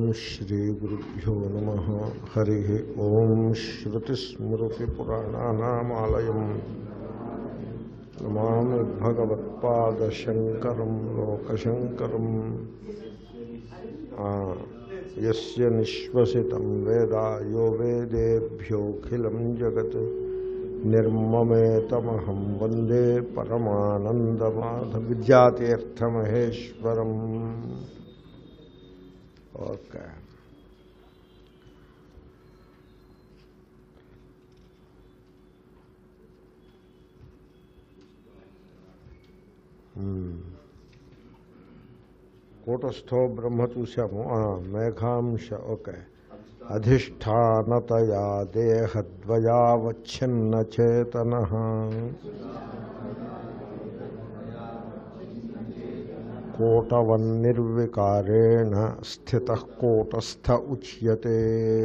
శ్రీగురుభ్యో నమ హరి ఓం శ్రుతిస్మృతిపురాణానామాలయం నమామి భగవత్పాదశంకరం లోకశంకరం ఆ, యస్య నిశ్వసితం వేద యో వేదేభ్యోఖిలం జగత్ నిర్మమేతమహం వందే పరమానందమాధ విద్యాతీర్థమహేశ్వరం ఓకే మ్మ్. కూటస్థో బ్రహ్మ చూసాము ఆ, మేఘాంశ ఓకే అధిష్టానతయా దేహద్వయావచ్ఛిన్న చేతన కూటవన్నిర్వికారేణ స్థిత కూటస్థ ఉచ్యతే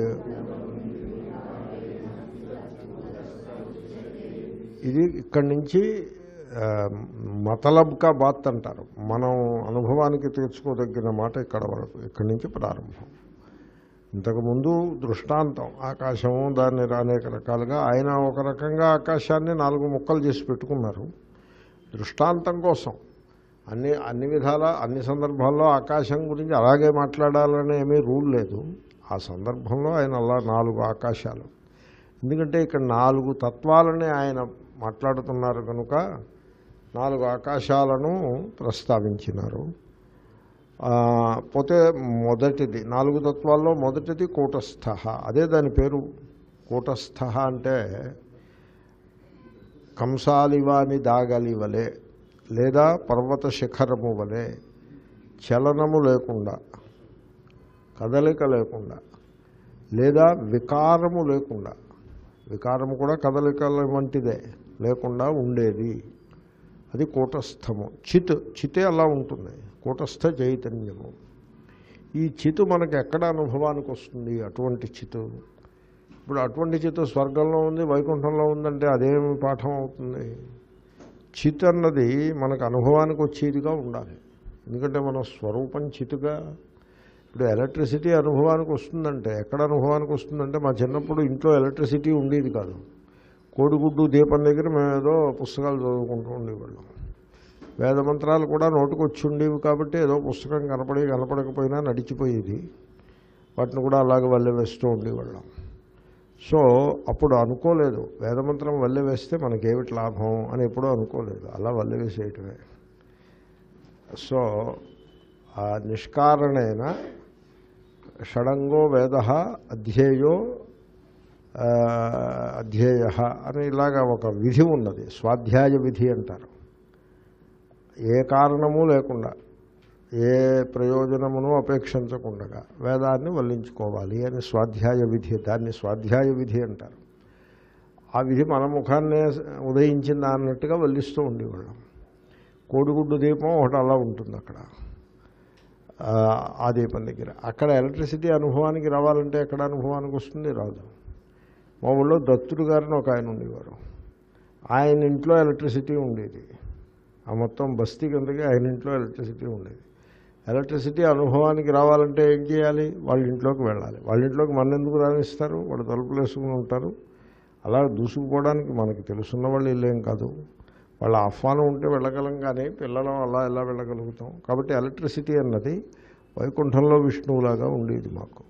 ఇది ఇక్కడి నుంచి ఆ, మతలబ్ కా బాత్ అంటారు మనం అనుభవానికి తెచ్చుకోదగిన మాట ఇక్కడ వరకు ఇక్కడి నుంచి ప్రారంభం ఇంతకుముందు దృష్టాంతం ఆకాశము దాన్ని అనేక రకాలుగా ఆయన ఒక రకంగా ఆకాశాన్ని నాలుగు ముక్కలు చేసి పెట్టుకున్నారు దృష్టాంతం కోసం అన్ని అన్ని విధాల అన్ని సందర్భాల్లో ఆకాశం గురించి అలాగే మాట్లాడాలనే ఏమీ రూల్ లేదు ఆ సందర్భంలో ఆయన అలా నాలుగు ఆకాశాలు ఎందుకంటే ఇక్కడ నాలుగు తత్వాలని ఆయన మాట్లాడుతున్నారు కనుక నాలుగు ఆకాశాలను ప్రస్తావించినారు ఆ, పోతే మొదటిది నాలుగు తత్వాల్లో మొదటిది కూటస్థ అదే దాని పేరు కూటస్థ అంటే కంసాలివాని దాగలి వలె లేదా పర్వత శిఖరము వలె చలనము లేకుండా కదలిక లేకుండా లేదా వికారము లేకుండా వికారము కూడా కదలికల వంటిదే లేకుండా ఉండేది అది కూటస్థము చిత్ చితే అలా ఉంటుంది కూటస్థ చైతన్యము ఈ చితు మనకు ఎక్కడ అనుభవానికి వస్తుంది అటువంటి చితు ఇప్పుడు అటువంటి చితు స్వర్గంలో ఉంది వైకుంఠంలో ఉందంటే అదేమి పాఠం అవుతుంది చిత్ అన్నది మనకు అనుభవానికి వచ్చేదిగా ఉండాలి ఎందుకంటే మన స్వరూపం చితుగా ఇప్పుడు ఎలక్ట్రిసిటీ అనుభవానికి వస్తుందంటే ఎక్కడ అనుభవానికి వస్తుందంటే మా చిన్నప్పుడు ఇంట్లో ఎలక్ట్రిసిటీ ఉండేది కాదు కోడిగుడ్డు దీపం దగ్గర మేము ఏదో పుస్తకాలు చదువుకుంటూ ఉండేవాళ్ళం వేద మంత్రాలు కూడా నోటుకు వచ్చి ఉండేవి కాబట్టి ఏదో పుస్తకం కనపడి కనపడకపోయినా నడిచిపోయేది వాటిని కూడా అలాగే వల్లె వేస్తూ ఉండేవాళ్ళం సో అప్పుడు అనుకోలేదు వేదమంత్రం వల్లె వేస్తే మనకేమిటి లాభం అని ఎప్పుడూ అనుకోలేదు అలా వల్లె వేసేయటమే సో ఆ నిష్కారణేన షడంగో వేద అధ్యేయో ఆ, అధ్యేయ అని ఇలాగా ఒక విధి ఉన్నది స్వాధ్యాయ విధి అంటారు ఏ కారణము లేకుండా ఏ ప్రయోజనమును అపేక్షించకుండా వేదాన్ని వల్లించుకోవాలి అని స్వాధ్యాయ విధి దాన్ని స్వాధ్యాయ విధి అంటారు ఆ విధి మన ముఖాన్నే ఉదయించింది అన్నట్టుగా వల్లిస్తూ ఉండేవాళ్ళం కోడిగుడ్డు దీపం ఒకటి అలా ఉంటుంది అక్కడ ఆ, ఆ దీపం దగ్గర అక్కడ ఎలక్ట్రిసిటీ అనుభవానికి రావాలంటే ఎక్కడ అనుభవానికి వస్తుంది రాదు మా ఊళ్ళో దత్తుడు గారిని ఒక ఆయన ఉండేవారు ఆయన ఇంట్లో ఎలక్ట్రిసిటీ ఉండేది ఆ మొత్తం బస్తీ కిందకి ఆయన ఇంట్లో ఎలక్ట్రిసిటీ ఉండేది ఎలక్ట్రిసిటీ అనుభవానికి రావాలంటే ఏం చేయాలి వాళ్ళ ఇంట్లోకి వెళ్ళాలి వాళ్ళ ఇంట్లోకి మన ఎందుకు రాణిస్తారు వాళ్ళు తలుపులు వేసుకుని ఉంటారు అలా దూసుకుపోవడానికి మనకి తెలుసున్న వాళ్ళు ఇల్లేం కాదు వాళ్ళ ఆహ్వానం ఉంటే వెళ్ళగలం కానీ పిల్లలం అలా ఎలా వెళ్ళగలుగుతాం కాబట్టి ఎలక్ట్రిసిటీ అన్నది వైకుంఠంలో విష్ణువులాగా ఉండేది మాకు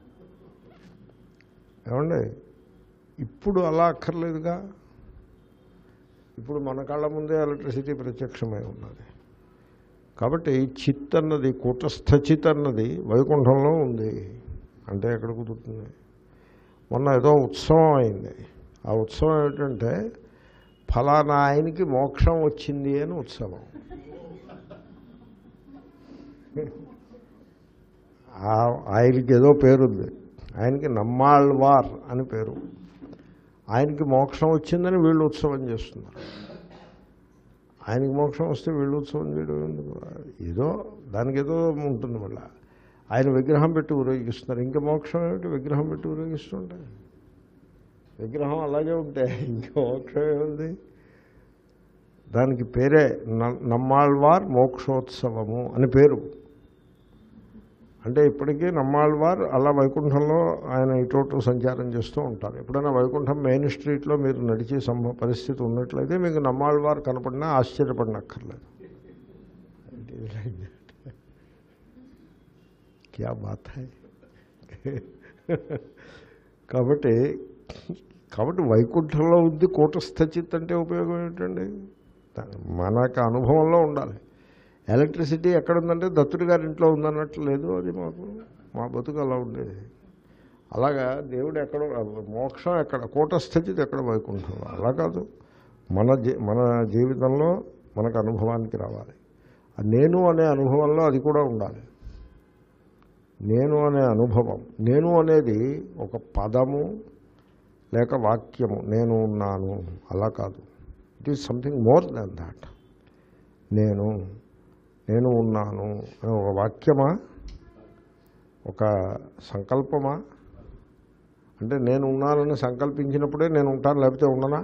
ఏమండి ఇప్పుడు అలా అక్కర్లేదుగా ఇప్పుడు మన కళ్ళ ముందే ఎలక్ట్రిసిటీ ప్రత్యక్షమై ఉన్నది కాబట్టి చిత్ అన్నది కూటస్థ చిత్ అన్నది వైకుంఠంలో ఉంది అంటే ఎక్కడ కుదురుతుంది మొన్న ఏదో ఉత్సవం అయింది ఆ ఉత్సవం ఏమిటంటే ఫలానా ఆయనకి మోక్షం వచ్చింది అని ఉత్సవం ఆ- ఆయనకి ఏదో పేరుంది ఆయనకి నమ్మాళ్వార్ అని పేరు ఆయనకి మోక్షం వచ్చిందని వీళ్ళు ఉత్సవం చేస్తున్నారు ఆయనకి మోక్షం వస్తే వీళ్ళు ఉత్సవం చేయడం ఎందుకు ఏదో దానికి ఏదో ఉంటుంది మళ్ళీ ఆయన విగ్రహం పెట్టి ఊరేగిస్తున్నారు ఇంకా మోక్షం ఏమిటి విగ్రహం పెట్టి ఊరేగిస్తుంటే విగ్రహం అలాగే ఉంటే ఇంకా మోక్షం ఏముంది దానికి పేరే న- నమ్మాళ్వార్ మోక్షోత్సవము అని పేరు అంటే ఇప్పటికీ నమ్మాళ్ళవారు అలా వైకుంఠంలో ఆయన ఇటు సంచారం చేస్తూ ఉంటారు ఎప్పుడైనా వైకుంఠం మెయిన్ స్ట్రీట్లో మీరు నడిచే సంభవ పరిస్థితి ఉన్నట్లయితే మీకు నమ్మాళ్ళవారు కనపడినా ఆశ్చర్యపడినక్కర్లేదు క్యా బాత్ హై కాబట్టి కాబట్టి వైకుంఠంలో ఉంది కూటస్థచిత్ అంటే ఉపయోగం ఏంటండి మనకు అనుభవంలో ఉండాలి ఎలక్ట్రిసిటీ ఎక్కడ ఉందంటే దత్తుడి గారి ఇంట్లో ఉందన్నట్లు లేదు అది మాకు మా బతుకు అలా ఉండేది అలాగా దేవుడు ఎక్కడో మోక్షం ఎక్కడ కూటస్థితి ఎక్కడ వైకుంఠంలో అలా కాదు మన జీ మన జీవితంలో మనకు అనుభవానికి రావాలి ఆ నేను అనే అనుభవంలో అది కూడా ఉండాలి నేను అనే అనుభవం నేను అనేది ఒక పదము లేక వాక్యము నేను ఉన్నాను అలా కాదు it is something more than that నేను నేను ఉన్నాను అనే ఒక వాక్యమా ఒక సంకల్పమా అంటే నేను ఉన్నానని సంకల్పించినప్పుడే నేను ఉంటాను లేకపోతే ఉండనా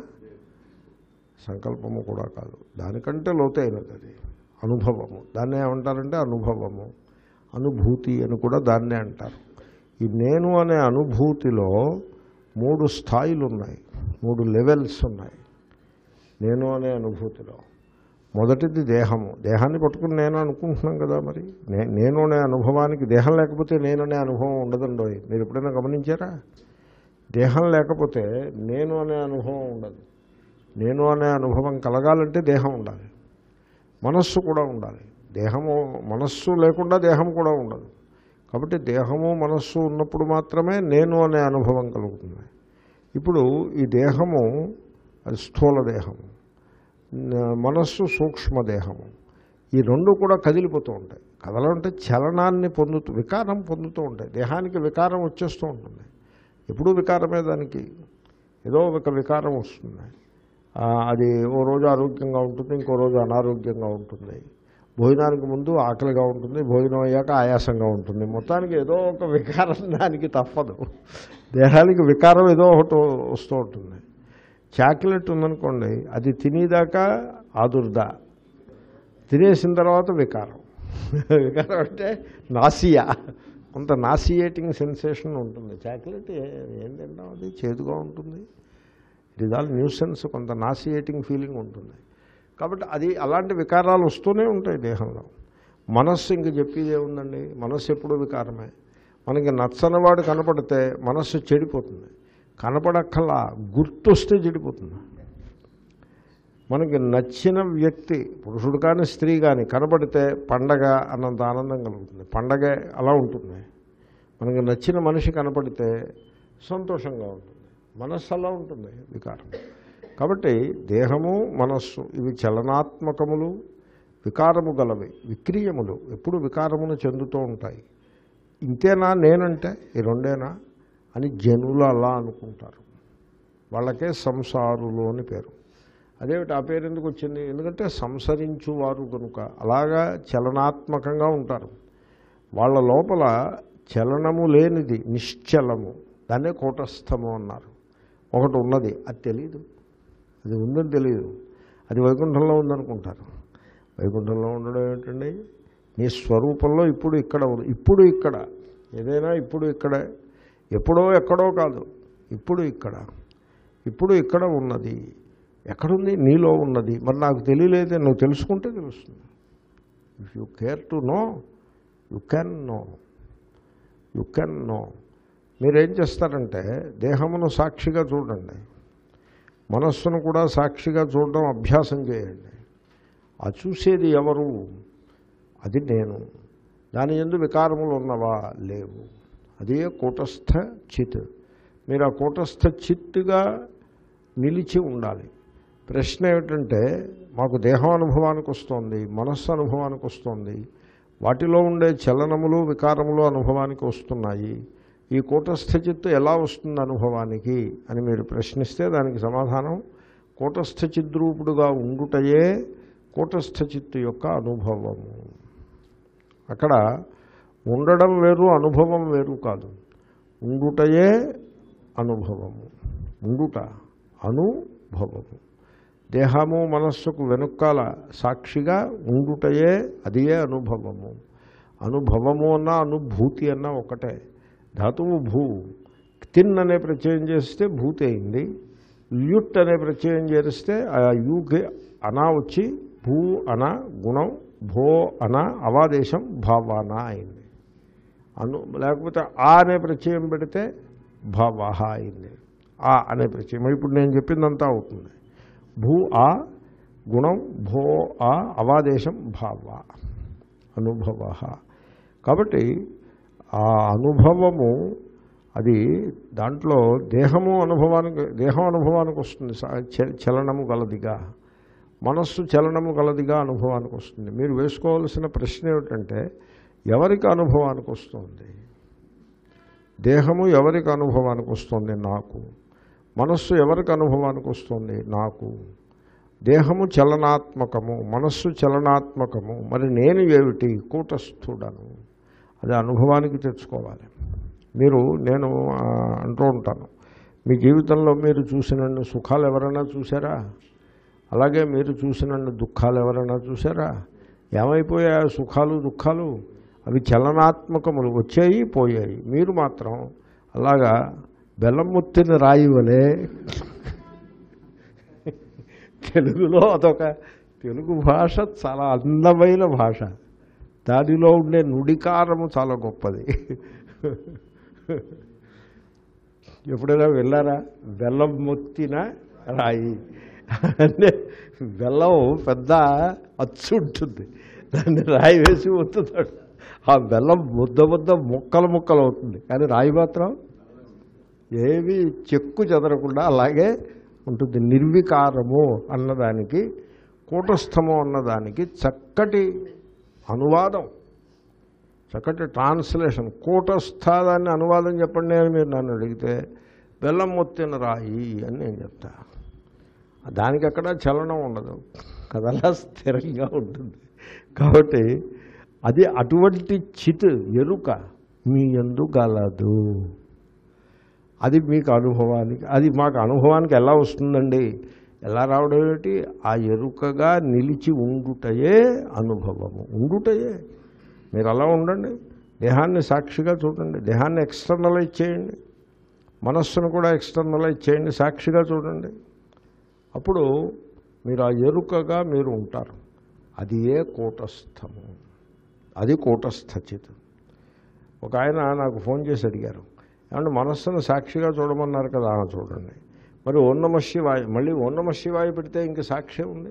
సంకల్పము కూడా కాదు దానికంటే లోతైనది అది అనుభవము దాన్ని ఏమంటారంటే అనుభవము అనుభూతి అని కూడా దాన్నే అంటారు ఈ నేను అనే అనుభూతిలో మూడు స్థాయిలు ఉన్నాయి మూడు లెవెల్స్ ఉన్నాయి నేను అనే అనుభూతిలో మొదటిది దేహము దేహాన్ని పట్టుకుని నేను అనుకుంటున్నాం కదా మరి నే నేను అనే అనుభవానికి దేహం లేకపోతే నేను అనే అనుభవం ఉండదండో మీరు ఎప్పుడైనా గమనించారా దేహం లేకపోతే నేను అనే అనుభవం ఉండదు నేను అనే అనుభవం కలగాలంటే దేహం ఉండాలి మనస్సు కూడా ఉండాలి దేహము మనస్సు లేకుండా దేహం కూడా ఉండదు కాబట్టి దేహము మనస్సు ఉన్నప్పుడు మాత్రమే నేను అనే అనుభవం కలుగుతుంది ఇప్పుడు ఈ దేహము అది స్థూల దేహము న- మనస్సు సూక్ష్మదేహము ఈ రెండు కూడా కదిలిపోతూ ఉంటాయి కదలంటే చలనాన్ని పొందుతూ వికారం పొందుతూ ఉంటాయి దేహానికి వికారం వచ్చేస్తూ ఉంటుంది ఎప్పుడూ వికారమే దానికి ఏదో ఒక వికారం వస్తుంది ఆ, అది ఓ రోజు ఆరోగ్యంగా ఉంటుంది ఇంకో రోజు అనారోగ్యంగా ఉంటుంది భోజనానికి ముందు ఆకలిగా ఉంటుంది భోజనం అయ్యాక ఆయాసంగా ఉంటుంది మొత్తానికి ఏదో ఒక వికారం దానికి తప్పదు దేహానికి వికారం ఏదో ఒకటి వస్తూ ఉంటుంది చాక్లెట్ ఉందనుకోండి అది తినేదాకా ఆదుర్ద తినేసిన తర్వాత వికారం వికారం అంటే నాసియా కొంత నాసియేటింగ్ సెన్సేషన్ ఉంటుంది చాక్లెట్ ఏ- ఏం తింటాం అది చేదుగా ఉంటుంది ఇట్ ఇస్ ఆల్ న్యూసెన్స్ కొంత నాసియేటింగ్ ఫీలింగ్ ఉంటుంది కాబట్టి అది అలాంటి వికారాలు వస్తూనే ఉంటాయి దేహంలో మనస్సు ఇంక చెప్పేది ఏముందండి మనస్సు ఎప్పుడూ వికారమే మనకి నచ్చని వాడు కనపడితే మనస్సు చెడిపోతుంది కనపడక్కలా గుర్తొస్తే చెడిపోతుంది మనకి నచ్చిన వ్యక్తి పురుషుడు కానీ స్త్రీ కానీ కనపడితే పండగ అన్నంత ఆనందం కలుగుతుంది పండగే అలా ఉంటుంది మనకి నచ్చిన మనిషి కనపడితే సంతోషంగా ఉంటుంది మనస్సు అలా ఉంటుంది వికారం కాబట్టి దేహము మనస్సు ఇవి చలనాత్మకములు వికారము గలవి విక్రియములు ఎప్పుడు వికారమును చెందుతూ ఉంటాయి ఇంతేనా నేనంటే ఈ రెండేనా అని జనులు అలా అనుకుంటారు వాళ్ళకే సంసారులు అని పేరు అదేమిటి ఆ పేరు ఎందుకు వచ్చింది ఎందుకంటే సంసరించువారు కనుక అలాగా చలనాత్మకంగా ఉంటారు వాళ్ళ లోపల చలనము లేనిది నిశ్చలము దాన్నే కూటస్థము అన్నారు ఒకటి ఉన్నది అది తెలియదు అది ఉందని తెలియదు అది వైకుంఠంలో ఉందనుకుంటారు వైకుంఠంలో ఉండడం ఏమిటండి నీ స్వరూపంలో ఇప్పుడు ఇక్కడ ఉంది ఇప్పుడు ఇక్కడ ఏదైనా ఇప్పుడు ఇక్కడే ఎప్పుడో ఎక్కడో కాదు ఇప్పుడు ఇక్కడ ఇప్పుడు ఇక్కడ ఉన్నది ఎక్కడుంది నీలో ఉన్నది మరి నాకు తెలియలేదే నువ్వు తెలుసుకుంటే తెలుస్తుంది if you care to know you can know you can know మీరేం చేస్తారంటే దేహమును సాక్షిగా చూడండి మనస్సును కూడా సాక్షిగా చూడడం అభ్యాసం చేయండి ఆ చూసేది ఎవరు అది నేను దాని ఎందు వికారములు ఉన్నవా లేవు అదే కూటస్థ చిత్ మీరు ఆ కూటస్థ చిత్తుగా నిలిచి ఉండాలి ప్రశ్న ఏమిటంటే మాకు దేహం అనుభవానికి వస్తుంది మనస్సు అనుభవానికి వస్తుంది వాటిలో ఉండే చలనములు వికారములు అనుభవానికి వస్తున్నాయి ఈ కూటస్థ చిత్తు ఎలా వస్తుంది అనుభవానికి అని మీరు ప్రశ్నిస్తే దానికి సమాధానం కూటస్థ చిద్రూపుడుగా ఉండుటయే కూటస్థ చిత్తు యొక్క అనుభవము అక్కడ ఉండడం వేరు అనుభవం వేరు కాదు ఉండుటయే అనుభవము ఉండుట అనుభవము దేహము మనస్సుకు వెనుకాల సాక్షిగా ఉండుటయే అదియే అనుభవము అనుభవము అన్నా అనుభూతి అన్నా ఒకటే ధాతువు భూ తిన్ అనే ప్రత్యయం చేస్తే భూతి అయింది ల్యుట్ అనే ప్రత్యయం చేస్తే ఆ యూకి అనా వచ్చి భూ అన గుణం భో అన అవాదేశం భావాన అయింది అను లేకపోతే ఆ అనే ప్రత్యయం పెడితే భవహ అయింది ఆ అనే ప్రత్యయం ఇప్పుడు నేను చెప్పిందంతా అవుతుంది భూ ఆ గుణం భో ఆ అవాదేశం భావ అనుభవ కాబట్టి ఆ అనుభవము అది దాంట్లో దేహము అనుభవానికి దేహం అనుభవానికి వస్తుంది స- చ- చలనము గలదిగా మనస్సు చలనము గలదిగా అనుభవానికి వస్తుంది మీరు వేసుకోవాల్సిన ప్రశ్న ఏమిటంటే ఎవరికి అనుభవానికి వస్తుంది దేహము ఎవరికి అనుభవానికి వస్తుంది నాకు మనస్సు ఎవరికి అనుభవానికి వస్తుంది నాకు దేహము చలనాత్మకము మనస్సు చలనాత్మకము మరి నేను ఏమిటి కూటస్థుడను అది అనుభవానికి తెచ్చుకోవాలి మీరు నేను ఆ, అంటూ ఉంటాను మీ జీవితంలో మీరు చూసినన్ని సుఖాలు ఎవరైనా చూసారా అలాగే మీరు చూసినన్ని దుఃఖాలు ఎవరైనా చూసారా ఏమైపోయాయి ఆ సుఖాలు దుఃఖాలు అవి చలనాత్మకములు వచ్చాయి పోయాయి మీరు మాత్రం అలాగా బెల్లం ముత్తిన రాయి వలె తెలుగులో అదొక తెలుగు భాష చాలా అందమైన భాష దానిలో ఉండే నుడికారము చాలా గొప్పది ఎప్పుడైనా వెళ్ళారా బెల్లం మొత్తిన రాయి అంటే బెల్లం పెద్ద అచ్చు ఉంటుంది దాన్ని రాయి వేసి ఒత్తుతాడు ఆ బెల్లం ముద్ద ముద్ద ముక్కలు ముక్కలు అవుతుంది కానీ రాయి మాత్రం ఏవి చెక్కు చెదరకుండా అలాగే ఉంటుంది నిర్వికారము అన్నదానికి కూటస్థము అన్నదానికి చక్కటి అనువాదం చక్కటి ట్రాన్స్లేషన్ కూటస్థ దాన్ని అనువాదం చెప్పండి అని మీరు నన్ను అడిగితే బెల్లం మొత్తిన రాయి అని నేను చెప్తా దానికి అక్కడ చలనం ఉండదు కదలా స్థిరంగా ఉంటుంది కాబట్టి అది అటువంటి చిత్ ఎరుక మీ ఎందు గలదు అది మీకు అనుభవానికి అది మాకు అనుభవానికి ఎలా వస్తుందండి ఎలా రావడం ఏమిటి ఆ ఎరుకగా నిలిచి ఉండుటయే అనుభవము ఉండుటయే మీరు అలా ఉండండి దేహాన్ని సాక్షిగా చూడండి దేహాన్ని ఎక్స్టర్నలైజ్ చేయండి మనస్సును కూడా ఎక్స్టర్నలైజ్ చేయండి సాక్షిగా చూడండి అప్పుడు మీరు ఆ ఎరుకగా మీరు ఉంటారు అది ఏ కూటస్థము అది కూటస్థచిత్ ఒక ఆయన నాకు ఫోన్ చేసి అడిగారు ఏమంటే మనస్సును సాక్షిగా చూడమన్నారు కదా ఆ, చూడండి మరి ఓన్నమ శివాయ మళ్ళీ ఓన్నమ శివాయ పెడితే ఇంక సాక్ష్యం ఉంది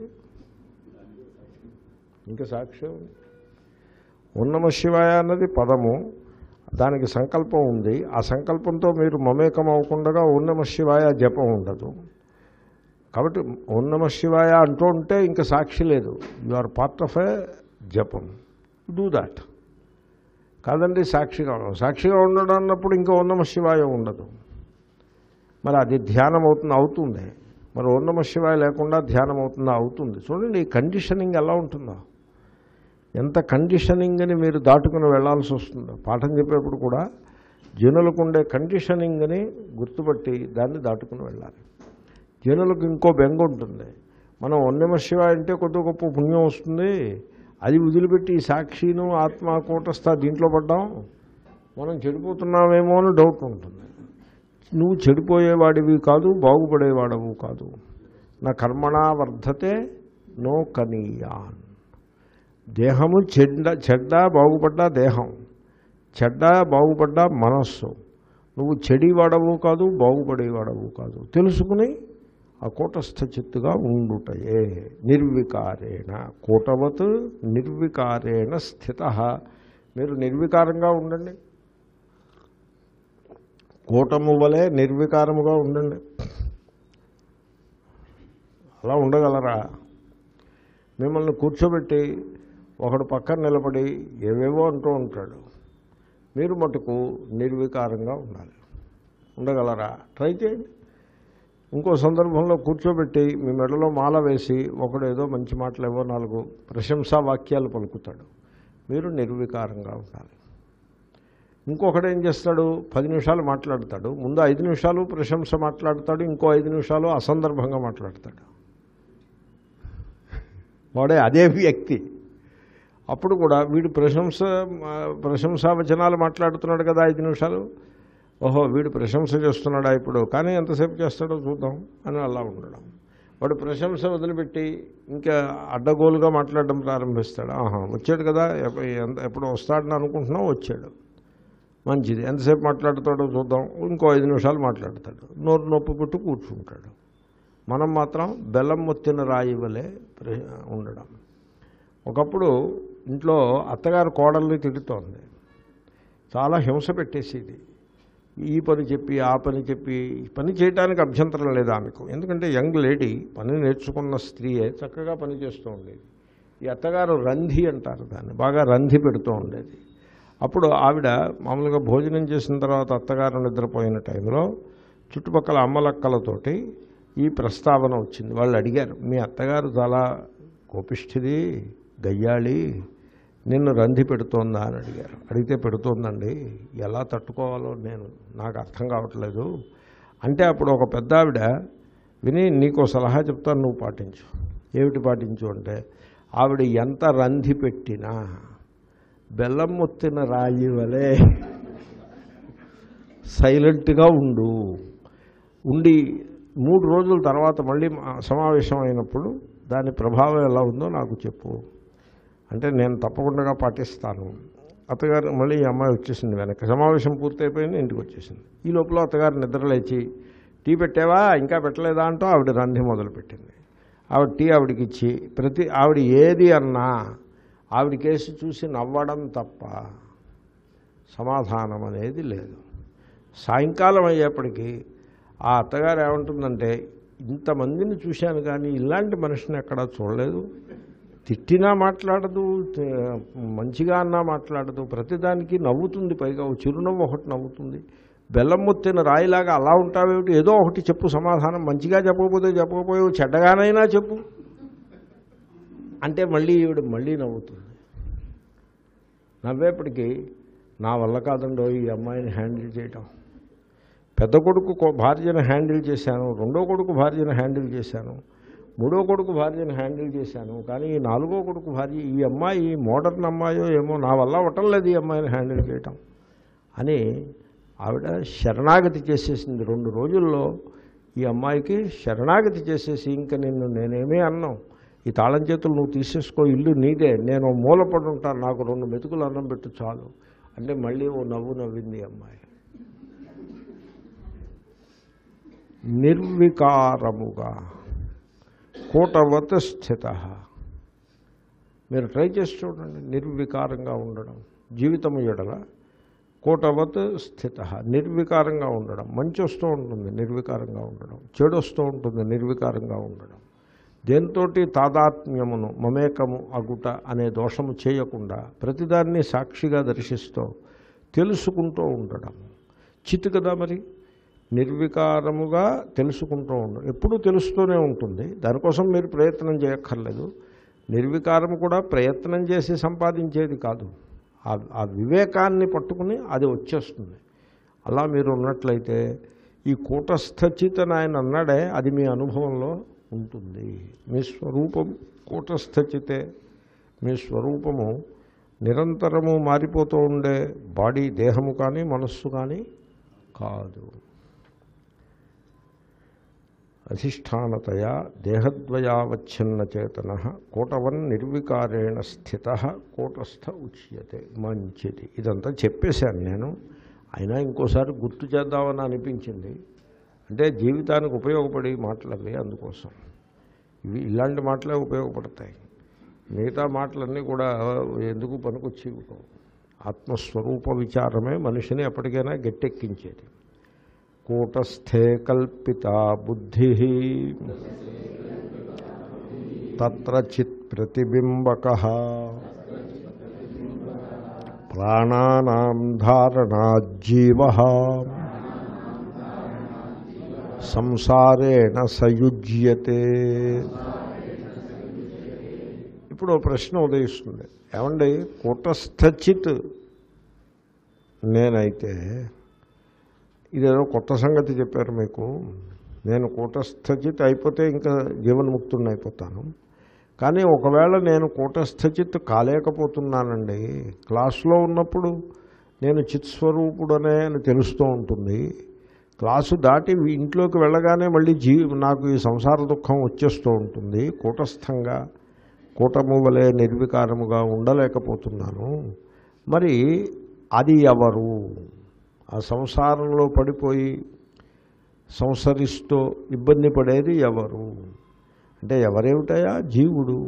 ఇంకా సాక్ష్యం ఉంది ఉన్నమ శివాయ అన్నది పదము దానికి సంకల్పం ఉంది ఆ సంకల్పంతో మీరు మమేకం అవ్వకుండా ఉన్నమ శివాయ జపం ఉండదు కాబట్టి ఉన్నమ శివాయ అంటూ ఉంటే ఇంకా సాక్షి లేదు you are part of a జపం డూ దాట్ కాదండి సాక్షిగా ఉండడం సాక్షిగా ఉండడం అన్నప్పుడు ఇంకా ఉన్నమ శివాయ ఉండదు మరి అది ధ్యానం అవుతుంది అవుతుంది మరి ఉన్నమ శివాయ లేకుండా ధ్యానం అవుతుందా అవుతుంది చూడండి ఈ కండిషనింగ్ ఎలా ఉంటుందో ఎంత కండిషనింగ్ అని మీరు దాటుకుని వెళ్ళాల్సి వస్తుందో పాఠం చెప్పేప్పుడు కూడా జనులకు ఉండే కండిషనింగ్ని గుర్తుపట్టి దాన్ని దాటుకుని వెళ్ళాలి జనులకు ఇంకో బెంగ ఉంటుంది మనం ఉన్నమ శివ అంటే కొద్ది గొప్ప పుణ్యం వస్తుంది అది వదిలిపెట్టి ఈ సాక్షిను ఆత్మ కూటస్థ దీంట్లో పడ్డాం మనం చెడిపోతున్నామేమో అని డౌట్ ఉంటుంది నువ్వు చెడిపోయేవాడివి కాదు బాగుపడేవాడవు కాదు నా కర్మణా వర్ధతే నో కనీయాన్ దేహము చెడ్డ చెడ్డ బాగుపడ్డా దేహం చెడ్డ బాగుపడ్డా మనస్సు నువ్వు చెడివాడవు కాదు బాగుపడేవాడవు కాదు తెలుసుకుని ఆ కూటస్థ చిత్తుగా ఉండుటయే నిర్వికారేణ కూటవత్ నిర్వికారేణ స్థిత మీరు నిర్వికారంగా ఉండండి కూటము వలె నిర్వికారముగా ఉండండి అలా ఉండగలరా మిమ్మల్ని కూర్చోబెట్టి ఒకడు పక్కన నిలబడి ఏవేవో అంటూ ఉంటాడు మీరు మటుకు నిర్వికారంగా ఉండాలి ఉండగలరా ట్రై చేయండి ఇంకో సందర్భంలో కూర్చోబెట్టి మీ మెడలో మాల వేసి ఒకడు ఏదో మంచి మాటలు ఏవో నాలుగు ప్రశంసా వాక్యాలు పలుకుతాడు మీరు నిర్వికారంగా ఉండాలి ఇంకొకడు ఏం చేస్తాడు పది నిమిషాలు మాట్లాడతాడు ముందు ఐదు నిమిషాలు ప్రశంస మాట్లాడతాడు ఇంకో ఐదు నిమిషాలు అసందర్భంగా మాట్లాడతాడు వాడే అదే వ్యక్తి అప్పుడు కూడా వీడు ప్రశంస ఆ, ప్రశంసా వచనాలు మాట్లాడుతున్నాడు కదా ఐదు నిమిషాలు ఓహో వీడు ప్రశంస చేస్తున్నాడా ఇప్పుడు కానీ ఎంతసేపు చేస్తాడో చూద్దాం అని అలా ఉండడం వాడు ప్రశంస వదిలిపెట్టి ఇంకా అడ్డగోలుగా మాట్లాడడం ప్రారంభిస్తాడు ఆహా వచ్చాడు కదా ఎప్ప- ఎంత- ఎప్పుడు వస్తాడని అనుకుంటున్నాం వచ్చాడు మంచిది ఎంతసేపు మాట్లాడుతాడో చూద్దాం ఇంకో ఐదు నిమిషాలు మాట్లాడతాడు నోరు నొప్పి పెట్టి కూర్చుంటాడు మనం మాత్రం బెల్లం మొత్తిన రాయి వలె ప్ర- ఉండడం ఒకప్పుడు ఇంట్లో అత్తగారు కోడల్ని తిడుతోంది చాలా హింస పెట్టేసేది ఈ పని చెప్పి ఆ పని చెప్పి ఈ పని చేయడానికి అభ్యంతరం లేదు ఆమెకు ఎందుకంటే యంగ్ లేడీ పని నేర్చుకున్న స్త్రీయే చక్కగా పని చేస్తూ ఉండేది ఈ అత్తగారు రంధి అంటారు దాన్ని బాగా రంధి పెడుతూ ఉండేది అప్పుడు ఆవిడ మామూలుగా భోజనం చేసిన తర్వాత అత్తగారు నిద్రపోయిన టైంలో చుట్టుపక్కల అమ్మలక్కలతోటి ఈ ప్రస్తావన వచ్చింది వాళ్ళు అడిగారు మీ అత్తగారు చాలా కోపిష్ఠిది గయ్యాళి నిన్ను రంధి పెడుతోందా అని అడిగారు అడిగితే పెడుతోందండి ఎలా తట్టుకోవాలో నేను నాకు అర్థం కావట్లేదు అంటే అప్పుడు ఒక పెద్ద ఆవిడ విని నీకు సలహా చెప్తాను నువ్వు పాటించు ఏమిటి పాటించు అంటే ఆవిడ ఎంత రంధి పెట్టినా బెల్లం మొత్తిన రాయి వలె సైలెంట్గా ఉండు ఉండి మూడు రోజుల తర్వాత మళ్ళీ మా- సమావేశం అయినప్పుడు దాని ప్రభావం ఎలా ఉందో నాకు చెప్పు అంటే నేను తప్పకుండా పాటిస్తాను అత్తగారు మళ్ళీ ఈ అమ్మాయి వచ్చేసింది వెనక్కి సమావేశం పూర్తయిపోయింది ఇంటికి వచ్చేసింది ఈ లోపల అత్తగారు నిద్రలేచి టీ పెట్టావా ఇంకా పెట్టలేదా అంటూ ఆవిడ రంధి మొదలుపెట్టింది ఆవిడ టీ ఆవిడకి ఇచ్చి ప్రతి ఆవిడ ఏది అన్నా ఆవిడ కేసు చూసి నవ్వడం తప్ప సమాధానం అనేది లేదు సాయంకాలం అయ్యేప్పటికీ ఆ అత్తగారు ఏమంటుందంటే ఇంతమందిని చూశాను కానీ ఇలాంటి మనిషిని ఎక్కడా చూడలేదు తిట్టినా మాట్లాడదు తే- మంచిగా అన్నా మాట్లాడదు ప్రతిదానికి నవ్వుతుంది పైగా ఓ చిరునవ్వు ఒకటి నవ్వుతుంది బెల్లం మొత్తిన రాయిలాగా అలా ఉంటావేమిటి ఏదో ఒకటి చెప్పు సమాధానం మంచిగా చెప్పకపోతే చెప్పకపోయావు చెడ్డగానైనా చెప్పు అంటే మళ్ళీ ఈవిడ మళ్ళీ నవ్వుతుంది నవ్వేప్పటికీ నా వల్ల కాదండో ఈ అమ్మాయిని హ్యాండిల్ చేయటం పెద్ద కొడుకు కో- భార్యను హ్యాండిల్ చేశాను రెండో కొడుకు భార్యను హ్యాండిల్ చేశాను మూడో కొడుకు భార్యను హ్యాండిల్ చేశాను కానీ ఈ నాలుగో కొడుకు భార్య ఈ అమ్మాయి ఈ మోడర్న్ అమ్మాయో ఏమో నా వల్ల అవటంలేదు ఈ అమ్మాయిని హ్యాండిల్ చేయటం అని ఆవిడ శరణాగతి చేసేసింది రెండు రోజుల్లో ఈ అమ్మాయికి శరణాగతి చేసేసి ఇంకా నిన్ను నేనేమీ అన్నాం ఈ తాళం చేతులు నువ్వు తీసేసుకో ఇల్లు నీదే నేను మూలపడి ఉంటాను నాకు రెండు మెతుకులు అన్నం పెట్టు చాలు అంటే మళ్ళీ ఓ నవ్వు నవ్వింది ఈ అమ్మాయి నిర్వికారముగా కూటవత్ స్థిత మీరు ట్రై చేసి చూడండి నిర్వికారంగా ఉండడం జీవితము ఎడల కూటవత్ స్థిత నిర్వికారంగా ఉండడం మంచి వస్తూ ఉంటుంది నిర్వికారంగా ఉండడం చెడు వస్తూ ఉంటుంది నిర్వికారంగా ఉండడం దేంతోటి తాదాత్మ్యమును మమేకము అగుట అనే దోషము చేయకుండా ప్రతిదాన్ని సాక్షిగా దర్శిస్తూ తెలుసుకుంటూ ఉండడం చిత్ కదా మరి నిర్వికారముగా తెలుసుకుంటూ ఉండడం ఎప్పుడూ తెలుస్తూనే ఉంటుంది దానికోసం మీరు ప్రయత్నం చేయక్కర్లేదు నిర్వికారం కూడా ప్రయత్నం చేసి సంపాదించేది కాదు ఆ- ఆ వివేకాన్ని పట్టుకుని అది వచ్చేస్తుంది అలా మీరు ఉన్నట్లయితే ఈ కూటస్థచిత్ ఆయన అన్నాడే అది మీ అనుభవంలో ఉంటుంది మీ స్వరూపం కూటస్థచితే మీ స్వరూపము నిరంతరము మారిపోతూ ఉండే బాడీ దేహము కానీ మనస్సు కానీ కాదు అధిష్టానతయా దేహద్వయావచ్ఛిన్న చేతన కూటవన్ నిర్వికారేణ స్థిత కూటస్థ ఉచ్యతే మంచిది ఇదంతా చెప్పేశాను నేను అయినా ఇంకోసారి గుర్తు చేద్దామని అనిపించింది అంటే జీవితానికి ఉపయోగపడి మాటలవి అందుకోసం ఇవి ఇలాంటి మాటలే ఉపయోగపడతాయి మిగతా మాటలన్నీ కూడా ఎందుకు పనికొచ్చేవి కావు ఆత్మస్వరూప విచారమే మనిషిని ఎప్పటికైనా గట్టెక్కించేది కూటస్థే కల్పిత బుద్ధి తత్ర చిత్ ప్రతిబింబక ప్రాణానాం ధారణాజ్జీవ సంసారేణ సయుజ్యతే ఇప్పుడు ఓ ప్రశ్న ఉదయిస్తుంది ఏమండి కూటస్థచిత్ నేనైతే ఇదేదో కొత్త సంగతి చెప్పారు మీకు నేను కూటస్థచిత్ అయిపోతే ఇంకా జీవన్ముక్తుడిని అయిపోతాను కానీ ఒకవేళ నేను కూటస్థచిత్ కాలేకపోతున్నానండి క్లాసులో ఉన్నప్పుడు నేను చిత్స్వరూపుడనే అని తెలుస్తూ ఉంటుంది క్లాసు దాటి ఇంట్లోకి వెళ్ళగానే మళ్ళీ జీ నాకు ఈ సంసార దుఃఖం వచ్చేస్తూ ఉంటుంది కూటస్థంగా కూటము వలె నిర్వికారముగా ఉండలేకపోతున్నాను మరి అది ఎవరు ఆ సంసారంలో పడిపోయి సంసరిస్తూ ఇబ్బంది పడేది ఎవరు అంటే ఎవరేమిటయా జీవుడు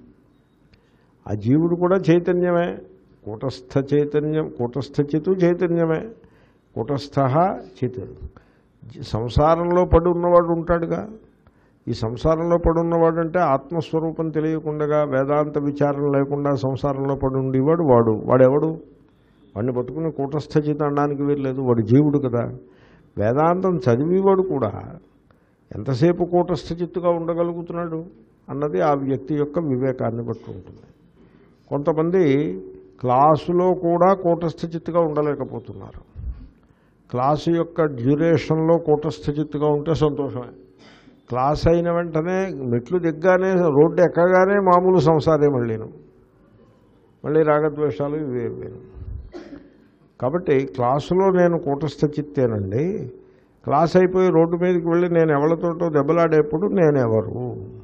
ఆ జీవుడు కూడా చైతన్యమే కూటస్థ చైతన్యం కూటస్థ చితు చైతన్యమే కూటస్థ చిత్ సంసారంలో పడి ఉన్నవాడు ఉంటాడుగా ఈ సంసారంలో పడి ఉన్నవాడు అంటే ఆత్మస్వరూపం తెలియకుండా వేదాంత విచారం లేకుండా సంసారంలో పడి ఉండేవాడు వాడు వాడెవడు వాడిని పట్టుకుని కూటస్థ చిత్ అనడానికి వీల్లేదు వాడు జీవుడు కదా వేదాంతం చదివేవాడు కూడా ఎంతసేపు కూటస్థ చిత్తుగా ఉండగలుగుతున్నాడు అన్నది ఆ వ్యక్తి యొక్క వివేకాన్ని బట్టి ఉంటుంది కొంతమంది క్లాసులో కూడా కూటస్థ చిత్తుగా ఉండలేకపోతున్నారు క్లాసు యొక్క డ్యూరేషన్లో కూటస్థ చిత్తుగా ఉంటే సంతోషమే క్లాస్ అయిన వెంటనే మెట్లు దిగ్గానే రోడ్డు ఎక్కగానే మామూలు సంసారే మళ్ళీను మళ్ళీ రాగద్వేషాలు ఇవే ఇవేను కాబట్టి క్లాసులో నేను కూటస్థ చిత్తేనండి క్లాస్ అయిపోయి రోడ్డు మీదకి వెళ్ళి నేను ఎవరితోటో దెబ్బలాడేప్పుడు నేను ఎవరు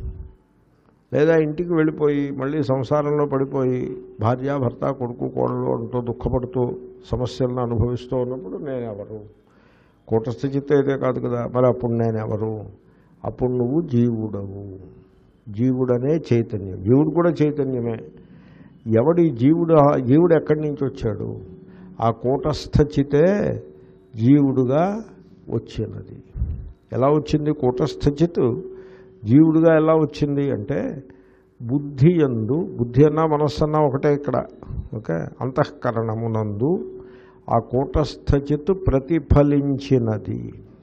లేదా ఇంటికి వెళ్ళిపోయి మళ్ళీ సంసారంలో పడిపోయి భార్య భర్త కొడుకు కోడలు అంటూ దుఃఖపడుతూ సమస్యలను అనుభవిస్తూ ఉన్నప్పుడు నేను ఎవరు కూటస్థ చిత్త అయితే కాదు కదా మరి అప్పుడు నేను ఎవరు అప్పుడు నువ్వు జీవుడవు జీవుడనే చైతన్యం జీవుడు కూడా చైతన్యమే ఎవడి జీవుడు జీవుడు ఎక్కడి నుంచి వచ్చాడు ఆ కూటస్థ చితే జీవుడుగా వచ్చినది ఎలా వచ్చింది కూటస్థ చిత్ జీవుడుగా ఎలా వచ్చింది అంటే బుద్ధి ఎందు బుద్ధి అన్నా మనస్సు అన్నా ఒకటే ఇక్కడ ఓకే అంతఃకరణమునందు ఆ కూటస్థ చిత్ ప్రతిఫలించినది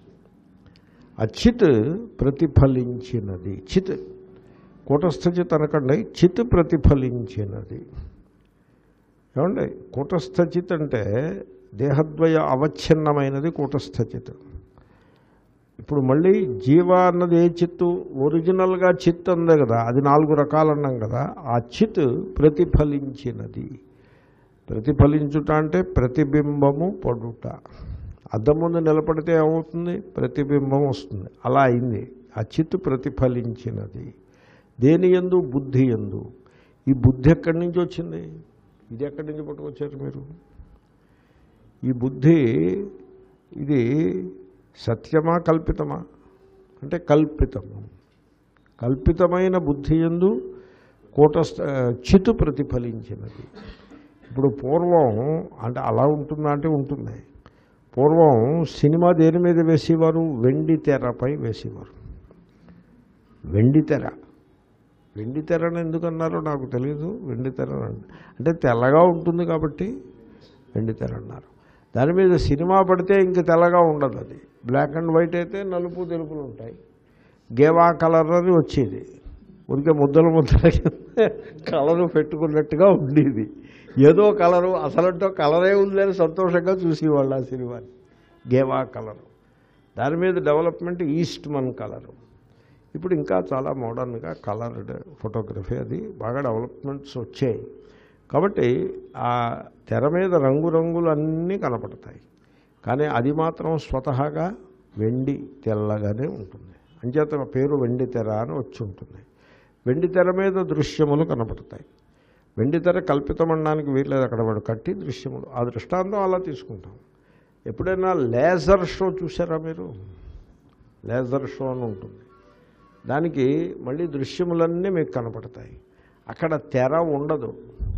ఆ చిత్ ప్రతిఫలించినది చిత్ కూటస్థ చిత్ అనకండి చిత్ ప్రతిఫలించినది ఏమండి కూటస్థ చిత్ అంటే దేహద్వయ అవచ్ఛిన్నమైనది కూటస్థ చిత్ ఇప్పుడు మళ్ళీ జీవ అన్నది ఏ చిత్తు ఒరిజినల్గా చిత్ అందే కదా అది నాలుగు రకాలు అన్నాం కదా ఆ చిత్ ప్రతిఫలించినది ప్రతిఫలించుట అంటే ప్రతిబింబము పడుట అద్దం ముందు నిలబడితే ఏమవుతుంది ప్రతిబింబం వస్తుంది అలా అయింది ఆ చిత్ ప్రతిఫలించినది దేని ఎందు బుద్ధి ఎందు ఈ బుద్ధి ఎక్కడి నుంచి వచ్చింది ఇది ఎక్కడి నుంచి పట్టుకొచ్చారు మీరు ఈ బుద్ధి ఇది సత్యమా కల్పితమా అంటే కల్పితము కల్పితమైన బుద్ధి ఎందు కూటస్థ చితు ప్రతిఫలించినది ఇప్పుడు పూర్వం అంటే అలా ఉంటుందా అంటే ఉంటుంది పూర్వం సినిమా దేని మీద వేసేవారు వెండి తెరపై వేసేవారు వెండి తెర వెండి తెరని ఎందుకు అన్నారో నాకు తెలియదు వెండి తెర అని. అంటే తెల్లగా ఉంటుంది కాబట్టి వెండి తెర అన్నారు దాని మీద సినిమా పడితే ఇంక తెల్లగా ఉండదు అది బ్లాక్ అండ్ వైట్ అయితే నలుపు తెలుపులు ఉంటాయి గేవా కలర్ అని వచ్చేది ఉడికే ముద్దలు ముద్దల కలరు పెట్టుకున్నట్టుగా ఉండేది ఏదో కలరు అసలంటో కలరే ఉందని సంతోషంగా చూసేవాళ్ళు ఆ సినిమాని గేవా కలరు దాని మీద డెవలప్మెంట్ ఈస్ట్ మన్ కలరు ఇప్పుడు ఇంకా చాలా మోడర్న్గా కలర్డ్ ఫోటోగ్రఫీ అది బాగా డెవలప్మెంట్స్ వచ్చాయి కాబట్టి ఆ తెర మీద రంగురంగులు అన్నీ కనపడతాయి కానీ అది మాత్రం స్వతహాగా వెండి తెల్లగానే ఉంటుంది అంచేత పేరు వెండి తెర అని వచ్చి ఉంటుంది వెండి తెర మీద దృశ్యములు కనపడతాయి వెండి తెర కల్పితమనడానికి వీర్లేదు అక్కడ వాడు కట్టి దృశ్యములు ఆ దృష్టాంతం అలా తీసుకుంటాం ఎప్పుడైనా లేజర్ షో చూసారా మీరు లేజర్ షో అని ఉంటుంది దానికి మళ్ళీ దృశ్యములన్నీ మీకు కనపడతాయి అక్కడ తెర ఉండదు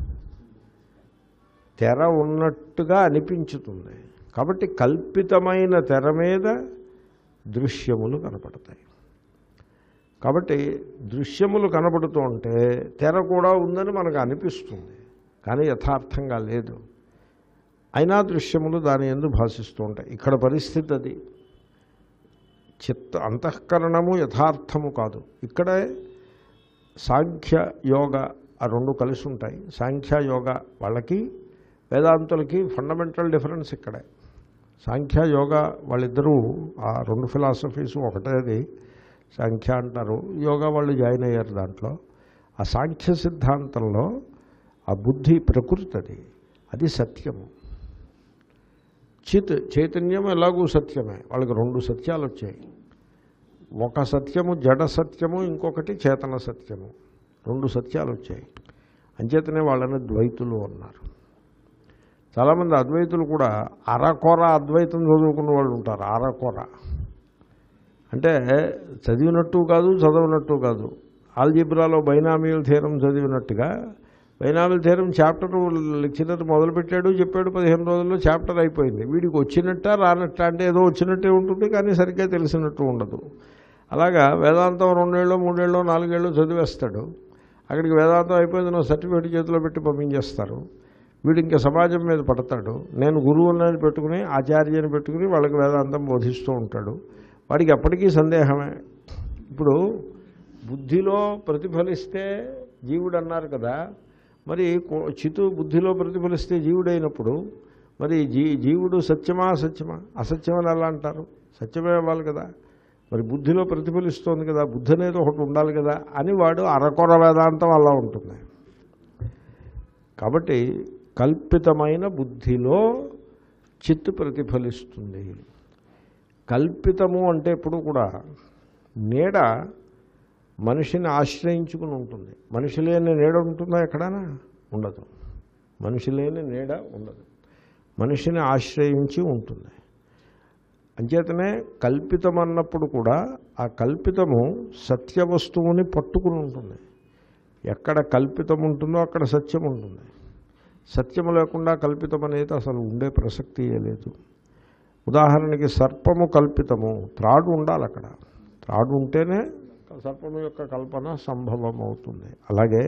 తెర ఉన్నట్టుగా అనిపించుతుంది కాబట్టి కల్పితమైన తెర మీద దృశ్యములు కనపడతాయి కాబట్టి దృశ్యములు కనపడుతూ ఉంటే తెర కూడా ఉందని మనకు అనిపిస్తుంది కానీ యథార్థంగా లేదు అయినా దృశ్యములు దాని ఎందు భాషిస్తూ ఉంటాయి ఇక్కడ పరిస్థితి అది చిత్త అంతఃకరణము యథార్థము కాదు ఇక్కడే సాంఖ్య యోగ ఆ రెండు కలిసి ఉంటాయి సాంఖ్య యోగ వాళ్ళకి వేదాంతులకి ఫండమెంటల్ డిఫరెన్స్ ఇక్కడే సాంఖ్య యోగ వాళ్ళిద్దరూ ఆ రెండు ఫిలాసఫీస్ ఒకటేది సాంఖ్య అంటారు యోగా వాళ్ళు జాయిన్ అయ్యారు దాంట్లో ఆ సాంఖ్య సిద్ధాంతంలో ఆ బుద్ధి ప్రకృతి అది అది సత్యము చిత్ చైతన్యం ఎలాగూ సత్యమే వాళ్ళకి రెండు సత్యాలు వచ్చాయి ఒక సత్యము జడ సత్యము ఇంకొకటి చేతన సత్యము రెండు సత్యాలు వచ్చాయి అంచేతనే వాళ్ళని ద్వైతులు అన్నారు చాలామంది అద్వైతులు కూడా అరకొర అద్వైతం చదువుకున్న వాళ్ళు ఉంటారు అరకొర అంటే చదివినట్టు కాదు చదవనట్టు కాదు ఆల్జిబ్రాలో బైనామియల్ థీరం చదివినట్టుగా బైనామియల్ థీరం చాప్టర్ లెక్చరర్ మొదలుపెట్టాడు చెప్పాడు పదిహేను రోజుల్లో చాప్టర్ అయిపోయింది వీడికి వచ్చినట్ట రానట్ట అంటే ఏదో వచ్చినట్టే ఉంటుంది కానీ సరిగ్గా తెలిసినట్టు ఉండదు అలాగా వేదాంతం రెండేళ్ళు మూడేళ్ళు నాలుగేళ్ళు చదివేస్తాడు అక్కడికి వేదాంతం అయిపోయింది నా సర్టిఫికేట్ చేతిలో పెట్టి పంపించేస్తారు వీడు ఇంకా సమాజం మీద పడతాడు నేను గురువు అని పెట్టుకుని ఆచార్యని పెట్టుకుని వాళ్ళకి వేదాంతం బోధిస్తూ ఉంటాడు వాడికి ఎప్పటికీ సందేహమే ఇప్పుడు బుద్ధిలో ప్రతిఫలిస్తే జీవుడు అన్నారు కదా మరి కో- చితు బుద్ధిలో ప్రతిఫలిస్తే జీవుడైనప్పుడు మరి జీ జీవుడు సత్యమా అసత్యమా అసత్యమని ఎలా అంటారు సత్యమే అవ్వాలి కదా మరి బుద్ధిలో ప్రతిఫలిస్తోంది కదా బుద్ధి అనేది ఒకటి ఉండాలి కదా అని వాడు అరకొర వేదాంతం అలా ఉంటుంది కాబట్టి కల్పితమైన బుద్ధిలో చిత్తు ప్రతిఫలిస్తుంది కల్పితము అంటే ఎప్పుడు కూడా నీడ మనిషిని ఆశ్రయించుకుని ఉంటుంది మనిషి లేని నీడ ఉంటుందా ఎక్కడైనా ఉండదు మనిషి లేని నీడ ఉండదు మనిషిని ఆశ్రయించి ఉంటుంది అంచేతనే కల్పితం అన్నప్పుడు కూడా ఆ కల్పితము సత్య వస్తువుని పట్టుకుని ఉంటుంది ఎక్కడ కల్పితం ఉంటుందో అక్కడ సత్యం ఉంటుంది సత్యము లేకుండా కల్పితం అనేది అసలు ఉండే ప్రసక్తియే లేదు ఉదాహరణకి సర్పము కల్పితము త్రాడు ఉండాలి అక్కడ త్రాడు ఉంటేనే సర్పము యొక్క కల్పన సంభవం అవుతుంది అలాగే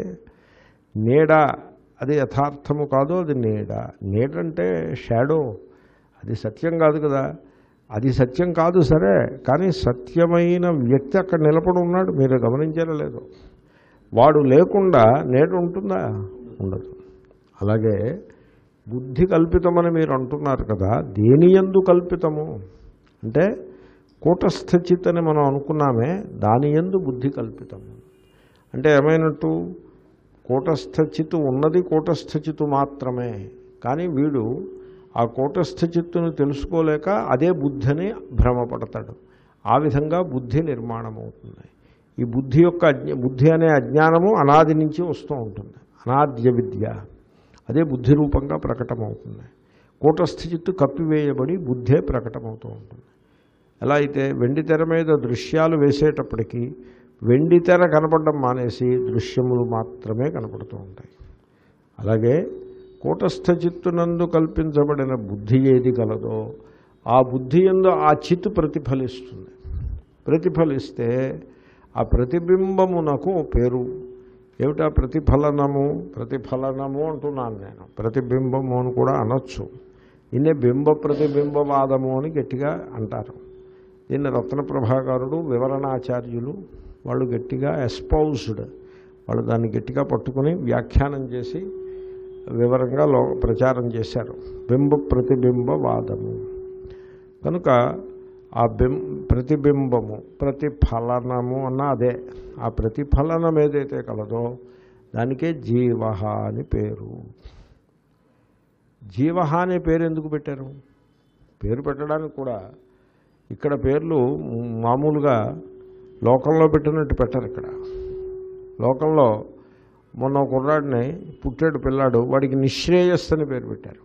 నీడ అది యథార్థము కాదు అది నీడ నీడ అంటే షాడో అది సత్యం కాదు కదా అది సత్యం కాదు సరే కానీ సత్యమైన వ్యక్తి అక్కడ నిలబడి ఉన్నాడు మీరు గమనించారో లేదు వాడు లేకుండా నేడు ఉంటుందా ఉండదు అలాగే బుద్ధి కల్పితమని మీరు అంటున్నారు కదా దేని ఎందు కల్పితము అంటే కూటస్థచిత్ అని మనం అనుకున్నామే దాని ఎందు బుద్ధి కల్పితము అంటే ఏమైనట్టు కూటస్థచిత్తు ఉన్నది కూటస్థచిత్తు మాత్రమే కానీ వీడు ఆ కూటస్థచిత్తును తెలుసుకోలేక అదే బుద్ధిని భ్రమపడతాడు ఆ విధంగా బుద్ధి నిర్మాణం అవుతుంది ఈ బుద్ధి యొక్క అజ్ఞ బుద్ధి అనే అజ్ఞానము అనాది నుంచి వస్తూ ఉంటుంది అనాద్య విద్య అదే బుద్ధి రూపంగా ప్రకటమవుతుంది కూటస్థ చిత్తు కప్పివేయబడి బుద్ధే ప్రకటమవుతూ ఉంటుంది ఎలా అయితే వెండి తెర మీద దృశ్యాలు వేసేటప్పటికీ వెండి తెర కనపడడం మానేసి దృశ్యములు మాత్రమే కనపడుతూ ఉంటాయి అలాగే కూటస్థ చిత్తునందు కల్పించబడిన బుద్ధి ఏది కలదో ఆ బుద్ధి ఎందు ఆ చిత్తు ప్రతిఫలిస్తుంది ప్రతిఫలిస్తే ఆ ప్రతిబింబమునకు ఓ పేరు ఏమిటా ప్రతిఫలనము ప్రతిఫలనము అంటున్నాను నేను ప్రతిబింబము అని కూడా అనొచ్చు దీన్నే బింబ ప్రతిబింబవాదము అని గట్టిగా అంటారు దీన్ని రత్న ప్రభాకరుడు వివరణాచార్యులు వాళ్ళు గట్టిగా ఎస్పౌజ్డ్ వాళ్ళు దాన్ని గట్టిగా పట్టుకుని వ్యాఖ్యానం చేసి వివరంగా లో ప్రచారం చేశారు బింబ ప్రతిబింబవాదము కనుక ఆ బిం ప్రతిబింబము ప్రతిఫలనము అన్న అదే ఆ ప్రతిఫలనం ఏదైతే కలదో దానికే జీవ అని పేరు జీవ అనే పేరు ఎందుకు పెట్టారు పేరు పెట్టడానికి కూడా ఇక్కడ పేర్లు మామూలుగా లోకంలో పెట్టినట్టు పెట్టరు ఇక్కడ లోకంలో మొన్న ఒక కుర్రాడిని పుట్టాడు పిల్లాడు వాడికి నిశ్రేయస్ అని పేరు పెట్టారు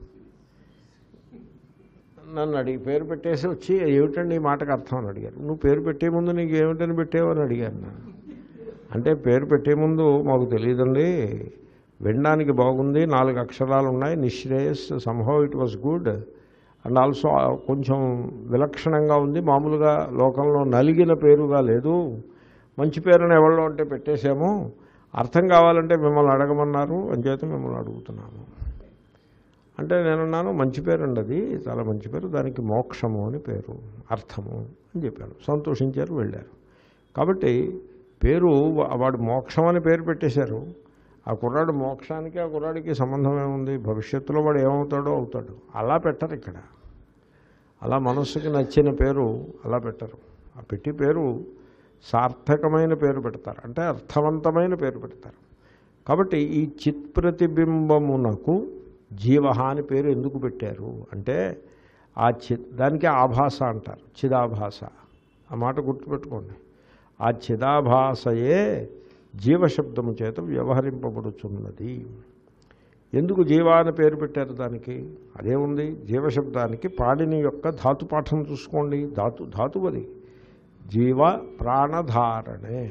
నన్ను అడిగి పేరు పెట్టేసి వచ్చి ఏమిటండి ఈ మాటకు అర్థం అని అడిగారు నువ్వు పేరు పెట్టే ముందు నీకు ఏమిటని పెట్టావు అని అడిగాను నేను అంటే పేరు పెట్టే ముందు మాకు తెలియదండి వినడానికి బాగుంది నాలుగు అక్షరాలు ఉన్నాయి నిశ్రేయస్ somehow it was good and also కొంచెం విలక్షణంగా ఉంది మామూలుగా లోకంలో నలిగిన పేరుగా లేదు మంచి పేరుని ఎవరిలో అంటే పెట్టేశాము అర్థం కావాలంటే మిమ్మల్ని అడగమన్నారు అంచేత మిమ్మల్ని అడుగుతున్నాము అంటే నేనున్నాను మంచి పేరు అండి అది చాలా మంచి పేరు దానికి మోక్షము అని పేరు అర్థము అని చెప్పాను సంతోషించారు వెళ్ళారు కాబట్టి పేరు వా- వాడు మోక్షం అని పేరు పెట్టేశారు ఆ కుర్రాడు మోక్షానికి ఆ కుర్రాడికి సంబంధం ఏముంది భవిష్యత్తులో వాడు ఏమవుతాడో అవుతాడు అలా పెట్టరు ఇక్కడ అలా మనస్సుకి నచ్చిన పేరు అలా పెట్టరు ఆ పెట్టి పేరు సార్థకమైన పేరు పెడతారు అంటే అర్థవంతమైన పేరు పెడతారు కాబట్టి ఈ చిత్ ప్రతిబింబమునకు జీవ అని పేరు ఎందుకు పెట్టారు అంటే ఆ చిత్ దానికి ఆభాస అంటారు చిదాభాస ఆ మాట గుర్తుపెట్టుకోండి ఆ చిదాభాసయే జీవశబ్దము చేత వ్యవహరింపబడుచున్నది ఎందుకు జీవ అని పేరు పెట్టారు దానికి అదే ఉంది జీవశబ్దానికి పాడిని యొక్క ధాతుపాఠం చూసుకోండి ధాతు ధాతువది జీవ ప్రాణధారణే